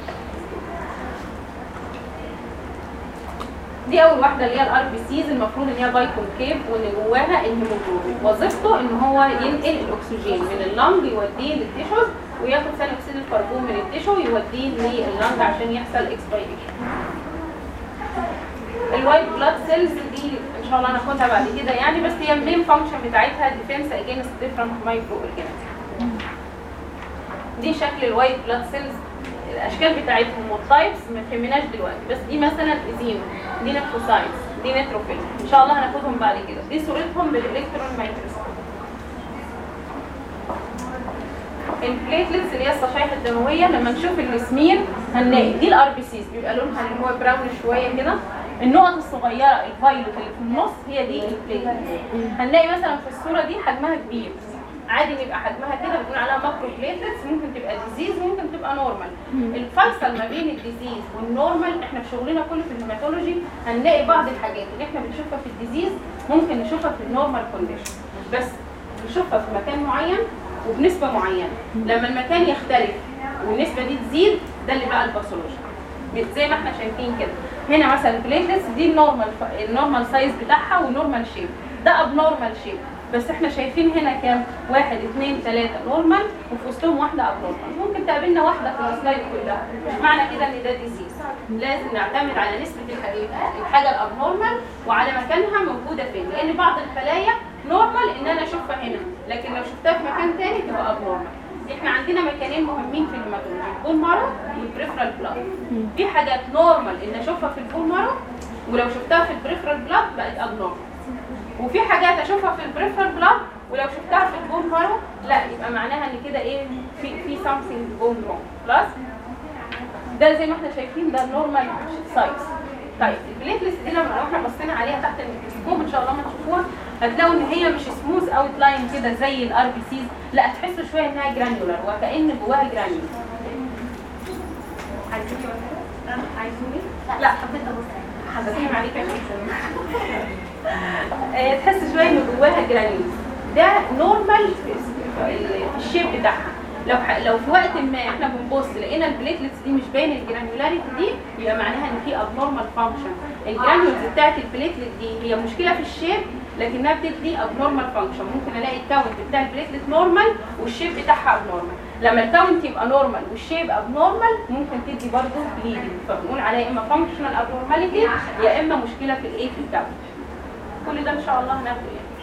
دي اول واحده اللي هي الار بي سيز المفروض ان هي باي كونكيف وان جواها الهيموجلوبين وظيفته ان هو ينقل الاكسجين من اللنج يوديه للتيشوز وياخد ثاني اكسيد الكربون من التيشو يوديه لللنج عشان يحصل اكسبيريشن الوايت بلاد سيلز دي ان شاء الله هناخدها بعد كده يعني بس هي المين فانكشن بتاعتها ديفنس اجينست ديفرنت مايكرو اورجانيزم دي شكل الوايت بلاد سيلز الاشكال بتاعتهم والتايبس ما فهمناش دلوقتي بس دي مثلا زينو دي نيتروسايتس دي نيتروفيل ان شاء الله هناخدهم بعد كده دي صورتهم بالالكترون مايكروسكوب البليتلتس اللي هي الصفائح الدمويه لما نشوف السمير هنلاقي دي الار بي سيز بيبقى لونها اللي هو براون شويه كده النقط الصغيره الفايلوت اللي في النص هي دي البليتلتس هنلاقي مثلا في الصوره دي حجمها كبير عادي بيبقى حجمها كده بنقول عليها ماكرو بليتلتس ممكن تبقى ديزيز ممكن تبقى نورمال الفيصل ما بين الديزيز والنورمال احنا في شغلنا كله في الهيماتولوجي هنلاقي بعض الحاجات اللي احنا بنشوفها في الديزيز ممكن نشوفها في النورمال كونديشن بس نشوفها في مكان معين وبنسبه معينه لما المكان يختلف والنسبه دي تزيد ده اللي بقى الباثولوجي زي ما احنا شايفين كده هنا مثلا البليتلتس دي النورمال النورمال سايز بتاعها والنورمال شيب ده ابنورمال شيب بس احنا شايفين هنا كام واحد اثنين ثلاثة نورمال وفي وسطهم واحدة ابنورمال ممكن تقابلنا واحدة في السلايد كلها مش معنى كده ان ده ديزيز لازم نعتمد على نسبة الحاجة الحاجة الابنورمال وعلى مكانها موجودة فين لان بعض الخلايا نورمال ان انا اشوفها هنا لكن لو شفتها في مكان تاني تبقى ابنورمال احنا عندنا مكانين مهمين في الهيماتولوجي البون مارو والبريفرال بلاد في حاجات نورمال ان اشوفها في البون مارو ولو شفتها في البريفرال بلاد بقت ابنورمال وفي حاجات اشوفها في البريفرال بلاد ولو شفتها في البون مارو لا يبقى معناها ان كده ايه في في something going wrong خلاص ده زي ما احنا شايفين ده نورمال سايز طيب البليتلس دي لما لو احنا بصينا عليها تحت الميكروسكوب ان شاء الله ما تشوفوها هتلاقوا ان هي مش سموث اوت لاين كده زي الار بي سيز لا هتحسوا شويه انها جرانيولار وكأن جواها جرانيول عايزيني ولا لا؟ عايزيني؟ لا حبيت ابص هبسم عليك عشان آه، تحس شويه ان جواها جرانيول ده نورمال في الشيب بتاعها لو ح... لو في وقت ما احنا بنبص لقينا البليتلتس دي مش باين الجرانيولاريتي دي يبقى معناها ان في ابنورمال فانكشن الجرانيولز بتاعت البليتلت دي هي مشكله في الشيب لكنها بتدي ابنورمال فانكشن ممكن الاقي الكاونت بتاع البليتلت نورمال والشيب بتاعها ابنورمال لما الكاونت يبقى نورمال والشيب ابنورمال ممكن تدي برضه بليدنج فبنقول عليها يا اما فانكشنال ابنورماليتي يا اما مشكله في الايه في الكاونت كل ده ان شاء الله هناخده يعني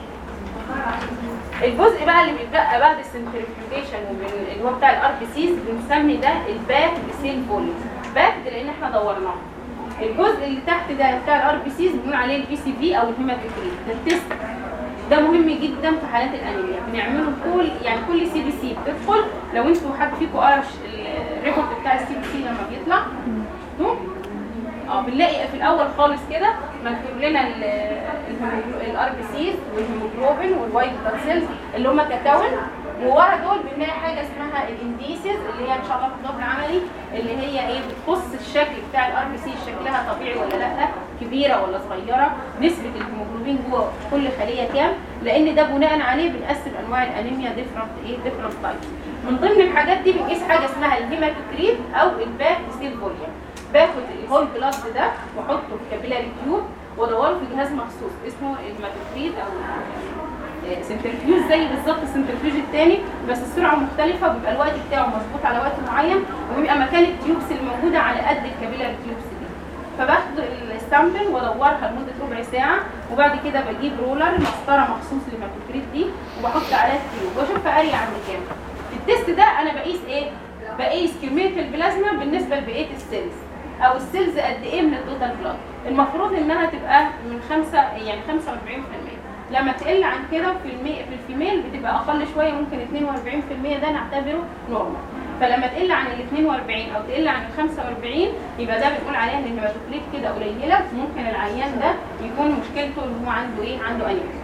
الجزء بقى اللي بيتبقى بعد السنترفيوجيشن اللي هو بتاع الار بي سيز بنسمي ده الباك سيل فوليوم باك لان احنا دورناه الجزء اللي تحت ده بتاع الار بي سيز بنقول عليه البي سي في او الهيماتوكريت ده التست ده مهم جدا في حالات الانيميا بنعمله كل يعني كل سي بي سي بتدخل لو انتوا حد فيكم قرا الريبورت بتاع السي بي سي لما بيطلع نو؟ اه بنلاقي في الاول خالص كده مكتوب لنا الار بي سيز والهيموجلوبين والوايت بلاد سيلز اللي هم ككون وورا دول بنلاقي حاجه اسمها الانديسز اللي هي ان شاء الله في الضبط العملي اللي هي ايه بتخص الشكل بتاع الار بي سي شكلها طبيعي ولا لا كبيره ولا صغيره نسبه الهيموجلوبين جوه كل خليه كام لان ده بناء عليه بنقسم انواع الانيميا ديفرنت ايه ديفرنت تايبس من ضمن الحاجات دي بنقيس حاجه اسمها الهيماتوكريت او الباك سيل فوليوم باخد الهول بلاد ده واحطه في كابيلاري تيوب وادوره في جهاز مخصوص اسمه الهيماتوكريت او سنترفيوز زي بالظبط السنترفيوج الثاني بس السرعه مختلفه بيبقى الوقت بتاعه مظبوط على وقت معين وبيبقى مكان التيوبس الموجوده على قد الكابيلاري تيوبس دي فباخد السامبل وادورها لمده ربع ساعه وبعد كده بجيب رولر مسطره مخصوص للهيماتوكريت دي وبحط عليها التيوب واشوف قاريه عند كام في التست ده انا بقيس ايه بقيس كميه البلازما بالنسبه لبقيه السيلز او السيلز قد ايه من التوتال بلاد المفروض انها تبقى من 5 يعني 45% لما تقل عن كده في المي... في الفيميل بتبقى اقل شويه ممكن 42% ده نعتبره نورمال فلما تقل عن ال 42 او تقل عن ال 45 يبقى ده بنقول عليها ان الهيماتوكريت كده قليله ممكن العيان ده يكون مشكلته ان هو عنده ايه عنده انيميا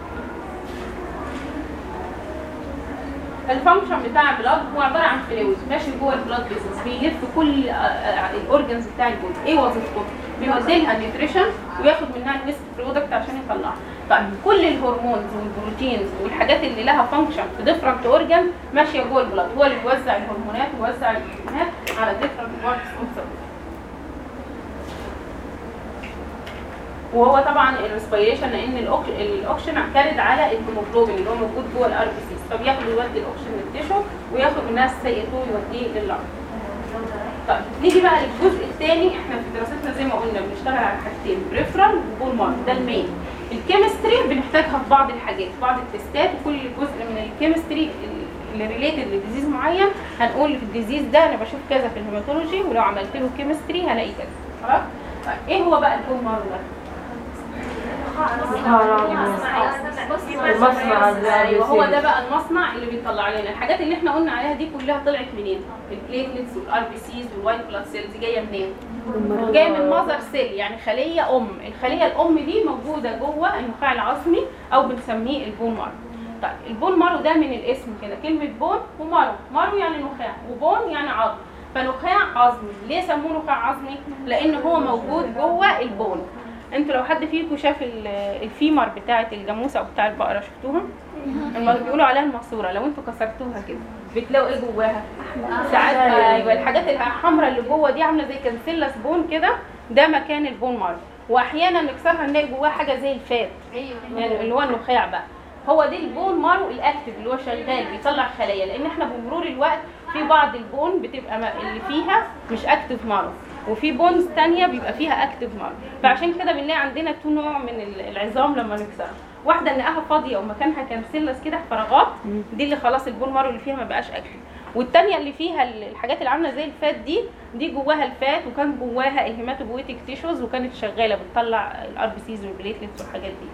الفانكشن بتاع البلاد هو عباره عن فلويد ماشي جوه البلاد فيسلز بيلف كل الاورجنز بتاع الجلد ايه وظيفته بيودي لها نيوتريشن وياخد منها الويست برودكت عشان يطلعها طيب كل الهرمونز والبروتينز والحاجات اللي لها فانكشن في ديفرنت اورجن ماشيه جوه البلاد هو اللي بيوزع الهرمونات ويوزع الفيتامينات على ديفرنت بارتس اوف وهو طبعا الريسبيريشن لان الاوكسجين اعتمد على الهيموجلوبين اللي هو موجود جوه الار بي سيز فبياخد يودي الاوكسجين للتيشو وياخد منها السي 2 يوديه لللنج طيب نيجي بقى للجزء الثاني احنا في دراستنا زي ما قلنا بنشتغل على حاجتين بريفرال وبول مارك ده المين الكيمستري بنحتاجها في بعض الحاجات في بعض التستات وكل جزء من الكيمستري اللي ريليتد لديزيز معين هنقول في الديزيز ده انا بشوف كذا في الهيماتولوجي ولو عملت له كيمستري هلاقي كذا خلاص طيب ايه هو بقى البول مارك ده المصنع ايوه هو ده بقى المصنع اللي بيطلع لنا الحاجات اللي احنا قلنا عليها دي كلها طلعت منين البليتلتس والار بي سيز والوايت بلاد سيلز جايه منين جايه من ماذر سيل يعني خليه ام الخليه الام دي موجوده جوه النخاع العظمي او بنسميه البون مارو طيب البون مارو ده من الاسم كده كلمه بون ومارو مارو يعني نخاع وبون يعني عظم فنخاع عظمي ليه سموه نخاع عظمي لان هو موجود جوه البون انتوا لو حد فيكم شاف ال- الفيمر بتاعه الجاموسه او بتاع البقره شفتوها الم- بيقولوا عليها الماسوره لو انتوا كسرتوها كده بتلاقوا ايه جواها ساعات ايوه الحاجات الحمراء اللي جوه دي عامله زي كانسيلاس بون كده ده مكان البون مارو واحيانا نكسرها نلاقي جواها حاجه زي الفات يعني اللي هو النخاع بقى هو دي البون مارو الاكتف اللي هو شغال بيطلع خلايا لان احنا بمرور الوقت في بعض البون بتبقى ما- اللي فيها مش اكتف مارو وفي بونز تانية بيبقى فيها اكتف مارو فعشان كده بنلاقي عندنا تو نوع من ال- العظام لما نكسرها واحده نلاقيها فاضيه ومكانها كان سلس كده فراغات دي اللي خلاص البون مارو اللي فيها ما بقاش اكتف والتانية اللي فيها ال- الحاجات اللي عامله زي الفات دي دي جواها الفات وكان جواها الهيماتوبويتيك تيشوز وكانت شغاله بتطلع الار بي سيز والبليتلتس والحاجات دي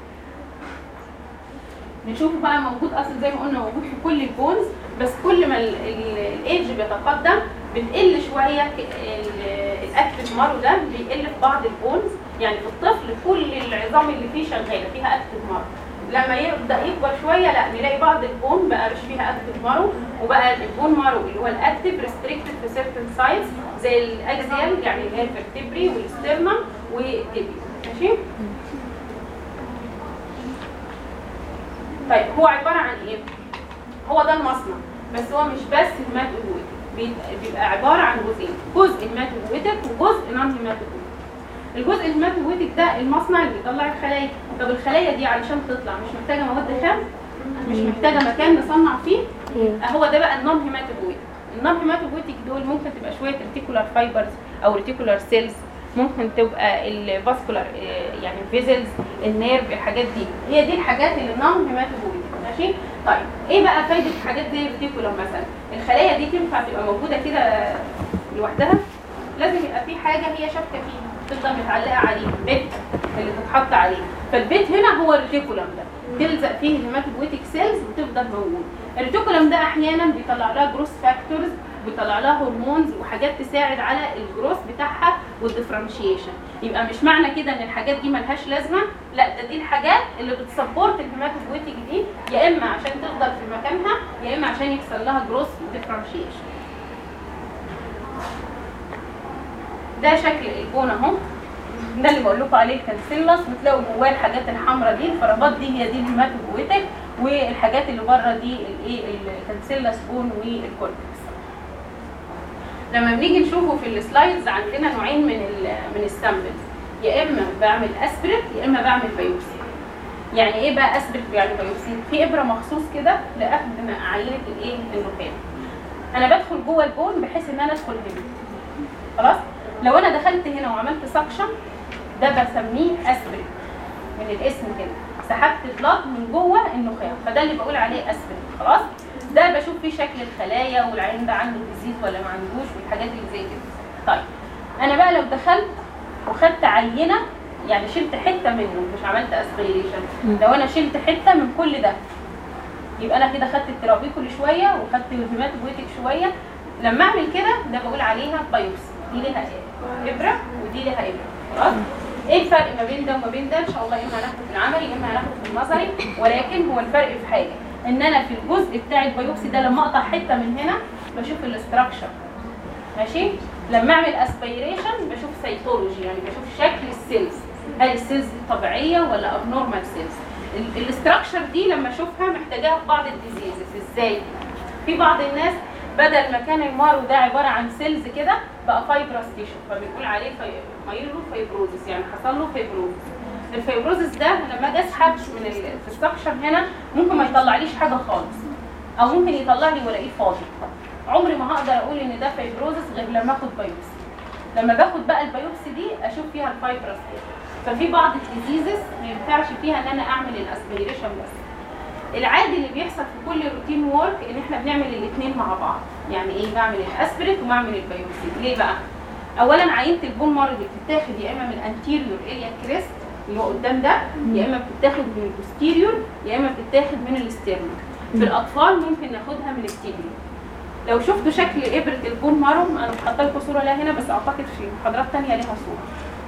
نشوفه بقى موجود اصلا زي ما قلنا موجود في كل البونز بس كل ما ال- ال- الايدج بيتقدم بتقل شويه ك- ال- الاكتف مارو ده بيقل في بعض البونز يعني في الطفل كل العظام اللي فيه شغاله فيها اكتف مارو لما يبدا يكبر شويه لا نلاقي بعض البون بقى مش فيها اكتف مارو وبقى البون مارو اللي هو الاكتف ريستريكتد في سيرتن سايتس زي الاكزيال يعني اللي هي الفرتبري والسترنم والتبي ماشي طيب هو عباره عن ايه هو ده المصنع بس هو مش بس هيماتوبويتك بيبقى- بيبقى عباره عن جزئين جزء هيماتوبويتك وجزء نون هيماتوبويتك الجزء الهيماتوبويتك ده المصنع اللي بيطلع الخلايا طب الخلايا دي علشان تطلع مش محتاجه مواد خام مش محتاجه مكان نصنع فيه هو ده بقى النون هيماتوبويتك النون هيماتوبويتك دول ممكن تبقى شويه ريتيكولار فايبرز او ريتيكولار سيلز ممكن تبقى الفاسكولار يعني فيزلز النيرف الحاجات دي هي دي الحاجات اللي نون هيماتوبويتك ماشي طيب ايه بقى فايده حاجات زي الريتيكولار مثلا الخلايا دي تنفع تبقى موجوده كده لوحدها لازم يبقى في حاجه هي شابكه فيها تفضل متعلقه عليه بيت اللي تتحط عليه فالبيت هنا هو الريتيكولم ده تلزق فيه الهيماتوبويتك سيلز وتفضل موجود الريتيكولم ده احيانا بيطلع لها جروس فاكتورز بيطلع لها هرمونز وحاجات تساعد على الجروس بتاعها والديفرنشيشن يبقى مش معنى كده ان الحاجات دي ملهاش لازمه لا ده دي الحاجات اللي بتسبورت الهيماتوبويتك دي يا اما عشان تفضل في مكانها يا اما عشان يحصل لها جروس وديفرنشيشن ده شكل البون اهو ده اللي بقول لكم عليه الكانسيلس بتلاقوا جواه الحاجات الحمراء دي الفراغات دي هي دي الهيماتوبويتك والحاجات اللي بره دي الايه الكانسيلس بون والكورتكس لما بنيجي نشوفه في السلايدز عندنا نوعين من ال من السامبلز يا اما بعمل اسبريت يا اما بعمل بايوبسي يعني ايه بقى اسبريت يعني بايوبسي في ابره مخصوص كده لاخذ عينه الايه النخام انا بدخل جوه البون بحيث ان انا ادخل هنا خلاص لو انا دخلت هنا وعملت سكشن ده بسميه اسبريت من الاسم كده سحبت بلاد من جوه النخاع فده اللي بقول عليه اسبريت خلاص ده بشوف فيه شكل الخلايا والعين ده عنده ديزيز ولا ما عندوش والحاجات اللي زي كده طيب انا بقى لو دخلت وخدت عينه يعني شلت حته منه مش عملت اسبيريشن لو انا شلت حته من كل ده يبقى انا كده خدت الترابيكول شويه وخدت الهيماتوبويتك شويه لما اعمل كده ده بقول عليها بايوبسي دي ليها ابره ودي ليها ابره خلاص ايه الفرق ما بين ده وما بين ده ان شاء الله يا اما هناخده في العملي يا اما هناخده في النظري ولكن هو الفرق في حاجه ان انا في الجزء بتاع البيوبسي ده لما اقطع حته من هنا بشوف الاستراكشر ماشي لما اعمل اسبيريشن بشوف سيتولوجي يعني بشوف شكل السيلز هل السيلز دي طبيعيه ولا ابنورمال سيلز الاستراكشر دي لما اشوفها محتاجاها في بعض الديزيزز ازاي في بعض الناس بدل ما كان المارو ده عباره عن سيلز كده بقى فايبرس تيشو فبنقول عليه في... مايلو فايبروزس يعني حصل له فايبروزس الفايبروزس ده لما اجي اسحب من ال... في السكشن هنا ممكن ما يطلعليش حاجه خالص او ممكن يطلع لي والاقيه فاضي عمري ما هقدر اقول ان ده فايبروزس غير لما اخد بايوبسي لما باخد بقى البيوبسي دي اشوف فيها الفايبرس دي ففي بعض الديزيزز ما ينفعش فيها ان انا اعمل الاسبيريشن بس العادي اللي بيحصل في كل روتين وورك ان احنا بنعمل الاثنين مع بعض يعني ايه بعمل الاسبريت وبعمل البيوبسي ليه بقى اولا عينه البون مارو دي بتتاخد يا اما من الانتيريور اريا كريست اللي هو قدام ده يا اما بتتاخد من البوستيريور يا اما بتتاخد من الاسترنال في الاطفال ممكن ناخدها من التيبيو لو شفتوا شكل ابره البون مارو انا مش حاطه لكم صوره لها هنا بس اعتقد في محاضرات ثانيه ليها صوره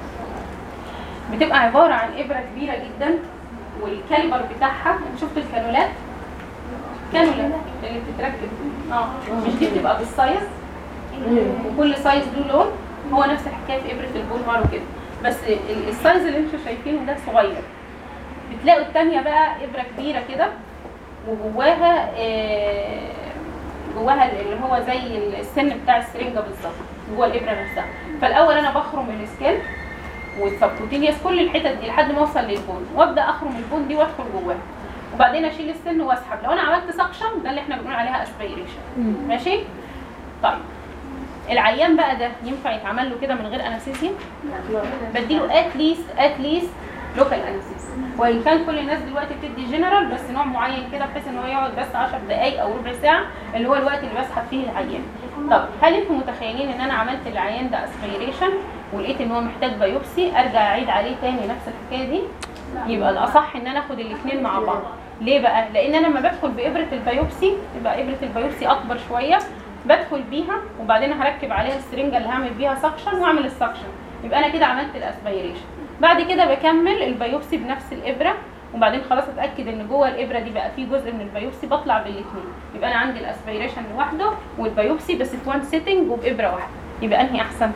بتبقى عباره عن ابره كبيره جدا والكاليبر بتاعها شفتوا الكانولات كانولا اللي بتتركب اه مش دي بتبقى بالسايز وكل سايز له لون هو نفس الحكايه في ابره البون مارو كده بس ال- السايز اللي انتوا شايفينه ده صغير بتلاقوا التانية بقى ابره كبيره كده وجواها آه، جواها اللي هو زي السن بتاع السرنجه بالظبط جوه الابره نفسها فالاول انا بخرم السكيل والسبكوتينيوس كل الحتت دي لحد ما اوصل للبون وابدا اخرم البون دي وادخل جواها وبعدين اشيل السن واسحب لو انا عملت سكشن ده اللي احنا بنقول عليها اسبيريشن ماشي طيب العيان بقى ده ينفع يتعمل له كده من غير انستيزيا بديله اتليست اتليست لوكال انستيزيا وان كان كل الناس دلوقتي بتدي جنرال بس نوع معين كده بحيث ان هو يقعد بس 10 دقائق او ربع ساعه اللي هو الوقت اللي بسحب فيه العيان طب هل انتم متخيلين ان انا عملت العيان ده اسبيريشن ولقيت ان هو محتاج بايوبسي ارجع اعيد عليه تاني نفس الحكايه دي يبقى الاصح ان انا اخد الاثنين مع بعض ليه بقى لان انا لما بدخل بابره البيوبسي يبقى ابره البيوبسي اكبر شويه بدخل بيها وبعدين هركب عليها السرنجه اللي هعمل بيها سكشن واعمل السكشن يبقى انا كده عملت الاسبيريشن بعد كده بكمل البيوبسي بنفس الابره وبعدين خلاص اتاكد ان جوه الابره دي بقى في جزء من البيوبسي بطلع بالاثنين يبقى انا عندي الاسبيريشن لوحده والبيوبسي بس في وان سيتنج وبابره واحده يبقى انهي احسن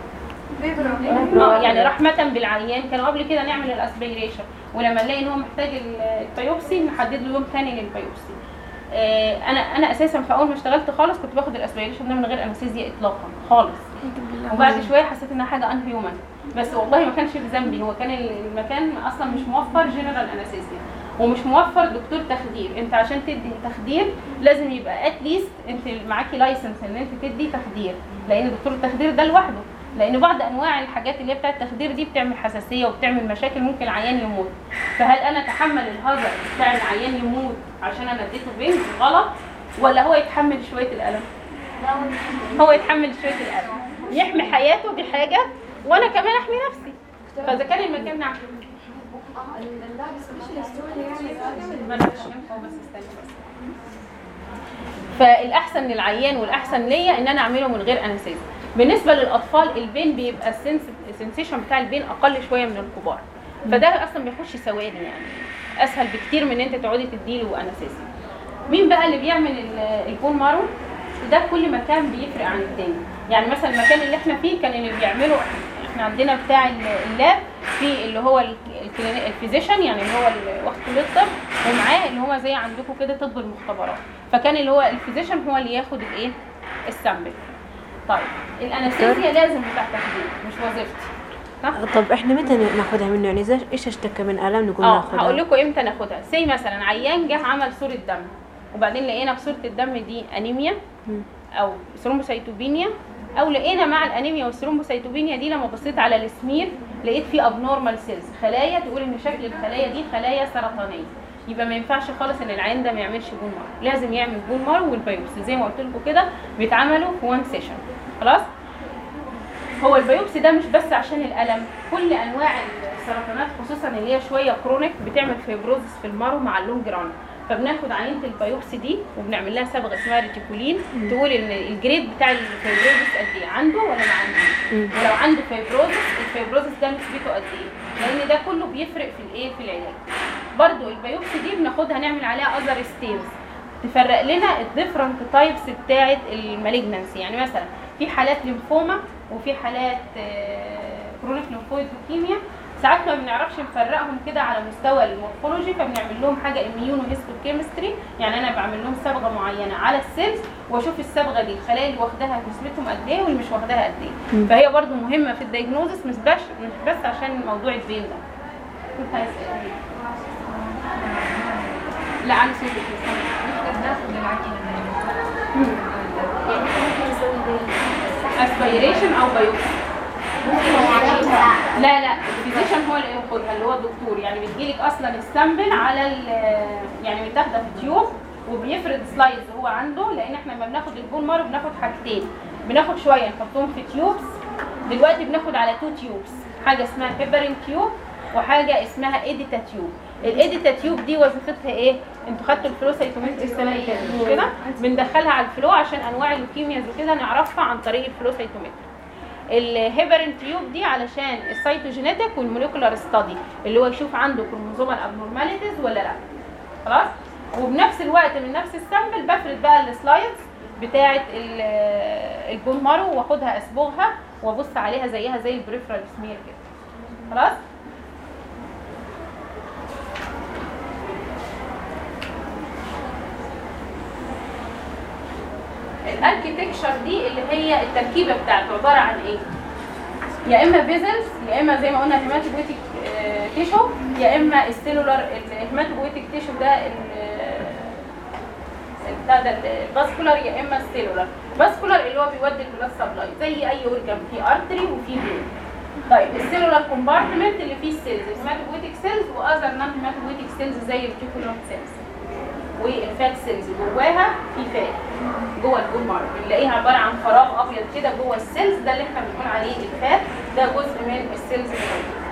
اه يعني رحمة بالعيان كانوا قبل كده نعمل الاسبيريشن ولما نلاقي ان هو محتاج ال- البيوبسي نحدد له يوم تاني للبيوبسي آه، انا انا اساسا في اول ما اشتغلت خالص كنت باخد الاسبيريشن ده من غير انستيزيا اطلاقا خالص وبعد شويه حسيت انها حاجه ان هيومن بس والله ما كانش بذنبي هو كان المكان اصلا مش موفر جنرال انستيزيا ومش موفر دكتور تخدير انت عشان تدي تخدير لازم يبقى اتليست انت معاكي لايسنس ان انت تدي تخدير لان دكتور التخدير ده لوحده لان بعض انواع الحاجات اللي هي بتاعه التخدير دي بتعمل حساسيه وبتعمل مشاكل ممكن العيان يموت فهل انا اتحمل الهزر بتاع العيان يموت عشان انا اديته بنت غلط ولا هو يتحمل شويه الالم هو يتحمل شويه الالم يحمي حياته دي حاجه وانا كمان احمي نفسي فاذا كان المكان نعم ما أنا مش هينفع بس استنى بس. فالاحسن للعيان والاحسن ليا ان انا اعمله من غير انستيزيا بالنسبه للاطفال البين بيبقى السنس السنسيشن بتاع البين اقل شويه من الكبار فده اصلا بيخش ثواني يعني اسهل بكتير من ان انت تقعدي تديله انستيزيا مين بقى اللي بيعمل ال- البون مارو ده كل مكان بيفرق عن التاني يعني مثلا المكان اللي احنا فيه كان اللي بيعمله احنا عندنا بتاع ال- اللاب في اللي هو ال- الكليني- الفيزيشن يعني اللي هو ال- واخد كليه الطب ومعاه اللي هو زي عندكم كده طب المختبرات فكان اللي هو الفيزيشن هو اللي ياخد الايه السامبل طيب الانستيزيا لازم بتاع تخدير مش وظيفتي صح؟ طب احنا متى ناخدها منه يعني اذا ايش اشتكى من الام نقول اه ناخدها هقول لكم امتى ناخدها سي مثلا عيان جه عمل صوره دم وبعدين لقينا في صوره الدم دي انيميا مم. او ثرومبوسيتوبينيا او لقينا مع الانيميا والثرومبوسيتوبينيا دي لما بصيت على السمير لقيت فيه ابنورمال سيلز خلايا تقول ان شكل الخلايا دي خلايا سرطانيه يبقى ما ينفعش خالص ان العيان ده ما يعملش بون مارو لازم يعمل بون مارو والبيوبسي زي ما قلت لكم كده بيتعملوا في وان سيشن خلاص هو البيوبسي ده مش بس عشان الالم كل انواع السرطانات خصوصا اللي هي شويه كرونيك بتعمل فيبروزس في المارو مع اللونج ران فبناخد عينه البيوبسي دي وبنعمل لها صبغه اسمها ريتيكولين تقول ان الجريد بتاع الفيبروزس قد ايه عنده ولا ما عندوش مم. ولو عنده فيبروزس الفيبروزس ده نسبته قد ايه لان ده كله بيفرق في الايه في العلاج برضو البيوبسي دي بناخدها نعمل عليها اذر ستيلز تفرق لنا الديفرنت تايبس بتاعه المالجنسي يعني مثلا في حالات ليمفوما وفي حالات كرونيك ليمفويد لوكيميا ساعات ما بنعرفش نفرقهم كده على مستوى المورفولوجي فبنعمل لهم حاجه اميونو هيستوكيمستري يعني انا بعمل لهم صبغه معينه على السيلز واشوف الصبغه دي الخلايا اللي واخداها نسبتهم قد ايه واللي مش واخداها قد ايه مم. فهي برضو مهمه في الدايجنوزس مش بس مش بس عشان موضوع البين ده كنت عايز إيه؟ لا على صوتك اسبيريشن او بايوبسي لا لا الفيزيشن هو اللي ياخدها اللي هو الدكتور يعني بتجيلك اصلا السامبل على ال- يعني متاخده في تيوب وبيفرد سلايدز هو عنده لان احنا لما بناخد البون مارو بناخد حاجتين بناخد شويه نحطهم في تيوبس دلوقتي بناخد على تو تيوبس حاجه اسمها هيبرين تيوب وحاجه اسمها ايديتا تيوب الايديتا تيوب دي وظيفتها ايه انتوا خدتوا الفلو سيتومتري السنه اللي فاتت مش كده بندخلها على الفلو عشان انواع اللوكيمياز وكده نعرفها عن طريق الفلو سيتومتري الهيبرين تيوب دي علشان السيتوجينيتك والموليكولار ستادي اللي هو يشوف عنده كروموزومال ابنورماليتيز ولا لا خلاص وبنفس الوقت من نفس السامبل بفرد بقى السلايدز بتاعه ال- البون مارو واخدها اصبغها وابص عليها زيها زي البريفرال سمير كده خلاص الاركيتكشر دي اللي هي التركيبه بتاعته عباره عن ايه يا اما فيزلز يا اما زي ما قلنا هيماتوبويتيك تيشو يا اما السيلولار الهيماتوبويتيك تيشو ده ال- بتاع ده الفاسكولار يا اما السيلولار الفاسكولار اللي هو بيودي البلاد سبلاي زي اي اورجان في ارتري وفي فين طيب السيلولار كومبارتمنت اللي فيه السيلز الهيماتوبويتيك سيلز واذر نون هيماتوبويتيك سيلز زي الريتيكولار سيلز والفات سيلز جواها في فات جوه البون مارو بنلاقيها عباره عن فراغ ابيض كده جوه السيلز ده اللي احنا بنقول عليه الفات ده جزء من السيلز الموجودة.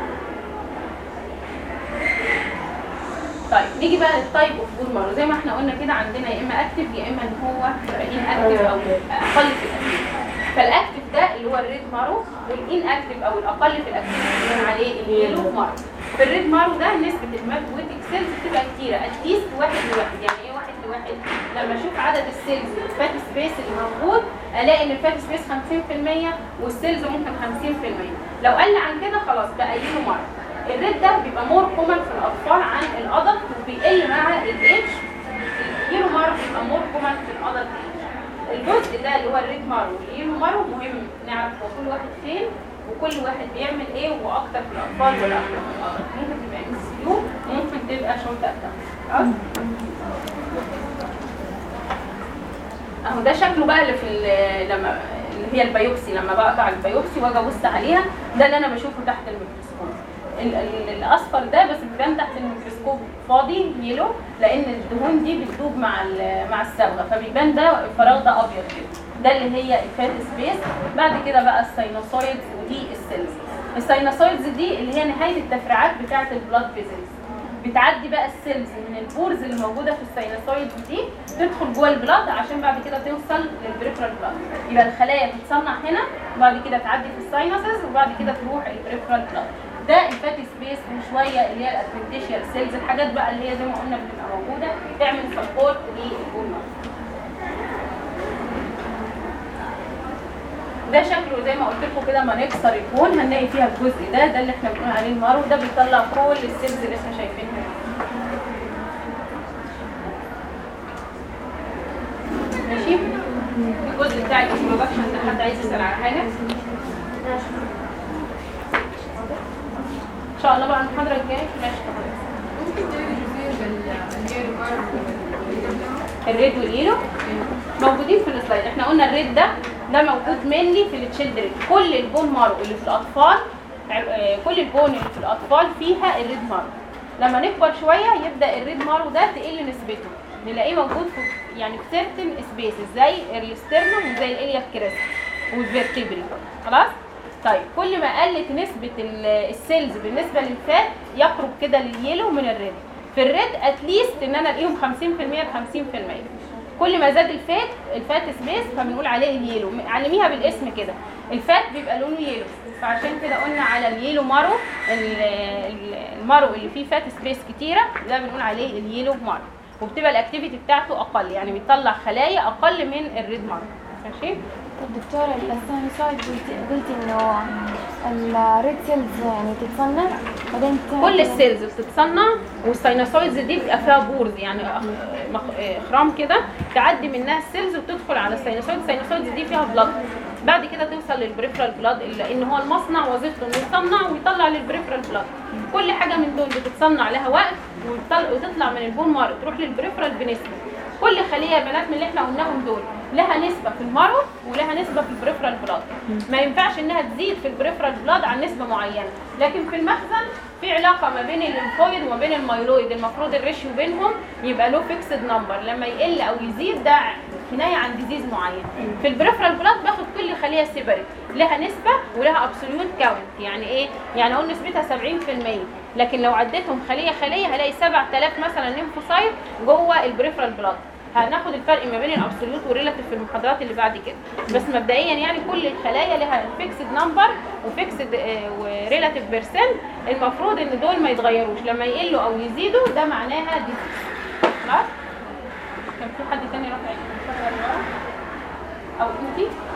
طيب نيجي بقى للتايب اوف بون مارو زي ما احنا قلنا كده عندنا يا اما اكتف يا اما ان هو ان اكتف او اقل في الاكتف فالاكتف ده اللي هو الريد مارو والان اكتف او الاقل في الاكتف بنقول عليه اليلو مارو في الريد مارو ده نسبه الهيماتوبويتيك سيلز بتبقى كتيره اتليست واحد لواحد يعني ايه واحد واحد لما اشوف عدد السيلز الفات سبيس اللي موجود الاقي ان الفات سبيس 50% والسيلز ممكن 50% لو قل عن كده خلاص بقى يلو مره الريد ده بيبقى مور كومن في الاطفال عن الادلت وبيقل مع الايدج اليلو مارو بيبقى مور كومن في الادلت الجزء ده اللي هو الريد مارو واليلو مارو مهم نعرف هو كل واحد فين وكل واحد بيعمل ايه واكتر في الاطفال ولا أكتر في الأطفال. ممكن تبقى ام سي يو وممكن تبقى شورت اتاك خلاص اهو ده شكله بقى اللي في ال- لما اللي هي البيوبسي لما بقطع البيوبسي واجي ابص عليها ده اللي انا بشوفه تحت الميكروسكوب ال- ال- الاصفر ده بس بيبان تحت الميكروسكوب فاضي يلو لان الدهون دي بتدوب مع ال- مع الصبغه فبيبان ده الفراغ ده ابيض كده ده اللي هي الفات سبيس بعد كده بقى الساينوسويدز ودي السيلز الساينوسويدز دي اللي هي نهايه التفريعات بتاعه البلاد فيزلز بتعدي بقى السيلز من البورز اللي موجوده في الساينوسويد دي تدخل جوه البلاد عشان بعد كده توصل للبريفرال بلاد يبقى الخلايا تتصنع هنا وبعد كده تعدي في الساينوسز وبعد كده تروح البريفرال بلاد ده الفاتي سبيس وشويه اللي هي الادفنتيشيال سيلز الحاجات بقى اللي هي زي ما قلنا بتبقى موجوده تعمل سبورت للبول ده شكله زي ما قلت لكم كده ما نكسر البون هنلاقي فيها الجزء ده ده اللي احنا بنقول عليه المارو ده بيطلع كل السيلز اللي احنا شايفينها ماشي الجزء بتاع الانترودكشن ده حد عايز يسال على حاجه ان شاء الله بقى المحاضره الجايه ماشي حضرتك الريد واليلو موجودين في السلايد احنا قلنا الريد ده ده موجود مني في التشيلدرن كل البون مارو اللي في الاطفال آه، كل البون اللي في الاطفال فيها الريد مارو لما نكبر شويه يبدا الريد مارو ده تقل نسبته نلاقيه موجود في يعني في سيرتن سبيسز زي الاسترنوم وزي الاليا كريس والفيرتبري خلاص طيب كل ما قلت نسبه ال- السيلز بالنسبه للفات يقرب كده لليلو من الريد في الريد اتليست ان انا الاقيهم 50% ل 50% كل ما زاد الفات الفات سبيس فبنقول عليه اليلو علميها بالاسم كده الفات بيبقى لونه يلو فعشان كده قلنا على اليلو مارو ال- ال- المارو اللي فيه فات سبيس كتيره ده بنقول عليه اليلو مارو وبتبقى الاكتيفيتي بتاعته اقل يعني بيطلع خلايا اقل من الريد مارو ماشي الدكتورة الساينوسويد قلتي قلتي انه الريد سيلز يعني تتصنع بعدين تعمل- كل السيلز بتتصنع والساينوسويدز دي بيبقى فيها بورز يعني أخ- مخ- اخرام كده تعدي منها السيلز وتدخل على الساينوسويد الساينوسويدز دي فيها بلاد بعد كده توصل للبريفرال بلاد لان هو المصنع وظيفته انه يصنع ويطلع للبريفرال بلاد كل حاجه من دول بتتصنع لها وقت وتطل- وتطلع من البون مارو تروح للبريفرال بنسبه كل خليه يا بنات من اللي احنا قلناهم دول لها نسبه في المارو ولها نسبه في البريفرال بلاد ما ينفعش انها تزيد في البريفرال بلاد عن نسبه معينه لكن في المخزن في علاقه ما بين الليمفويد وما بين الميلويد المفروض الريشيو بينهم يبقى له فيكسد نمبر لما يقل او يزيد ده كنايه عن ديزيز معين في البريفرال بلاد باخد كل خليه سيبريت لها نسبه ولها ابسوليوت كاونت يعني ايه يعني اقول نسبتها 70% لكن لو عديتهم خليه خليه هلاقي 7000 مثلا ليمفوسايت جوه البريفرال بلاد هناخد الفرق ما بين الابسوليوت والريلاتيف في المحاضرات اللي بعد كده بس مبدئيا يعني كل الخلايا لها فيكسد نمبر وفيكسد وريلاتيف بيرسنت المفروض ان دول ما يتغيروش لما يقلوا او يزيدوا ده معناها ديزيز خلاص كان في حد تاني رافع ايده او انتي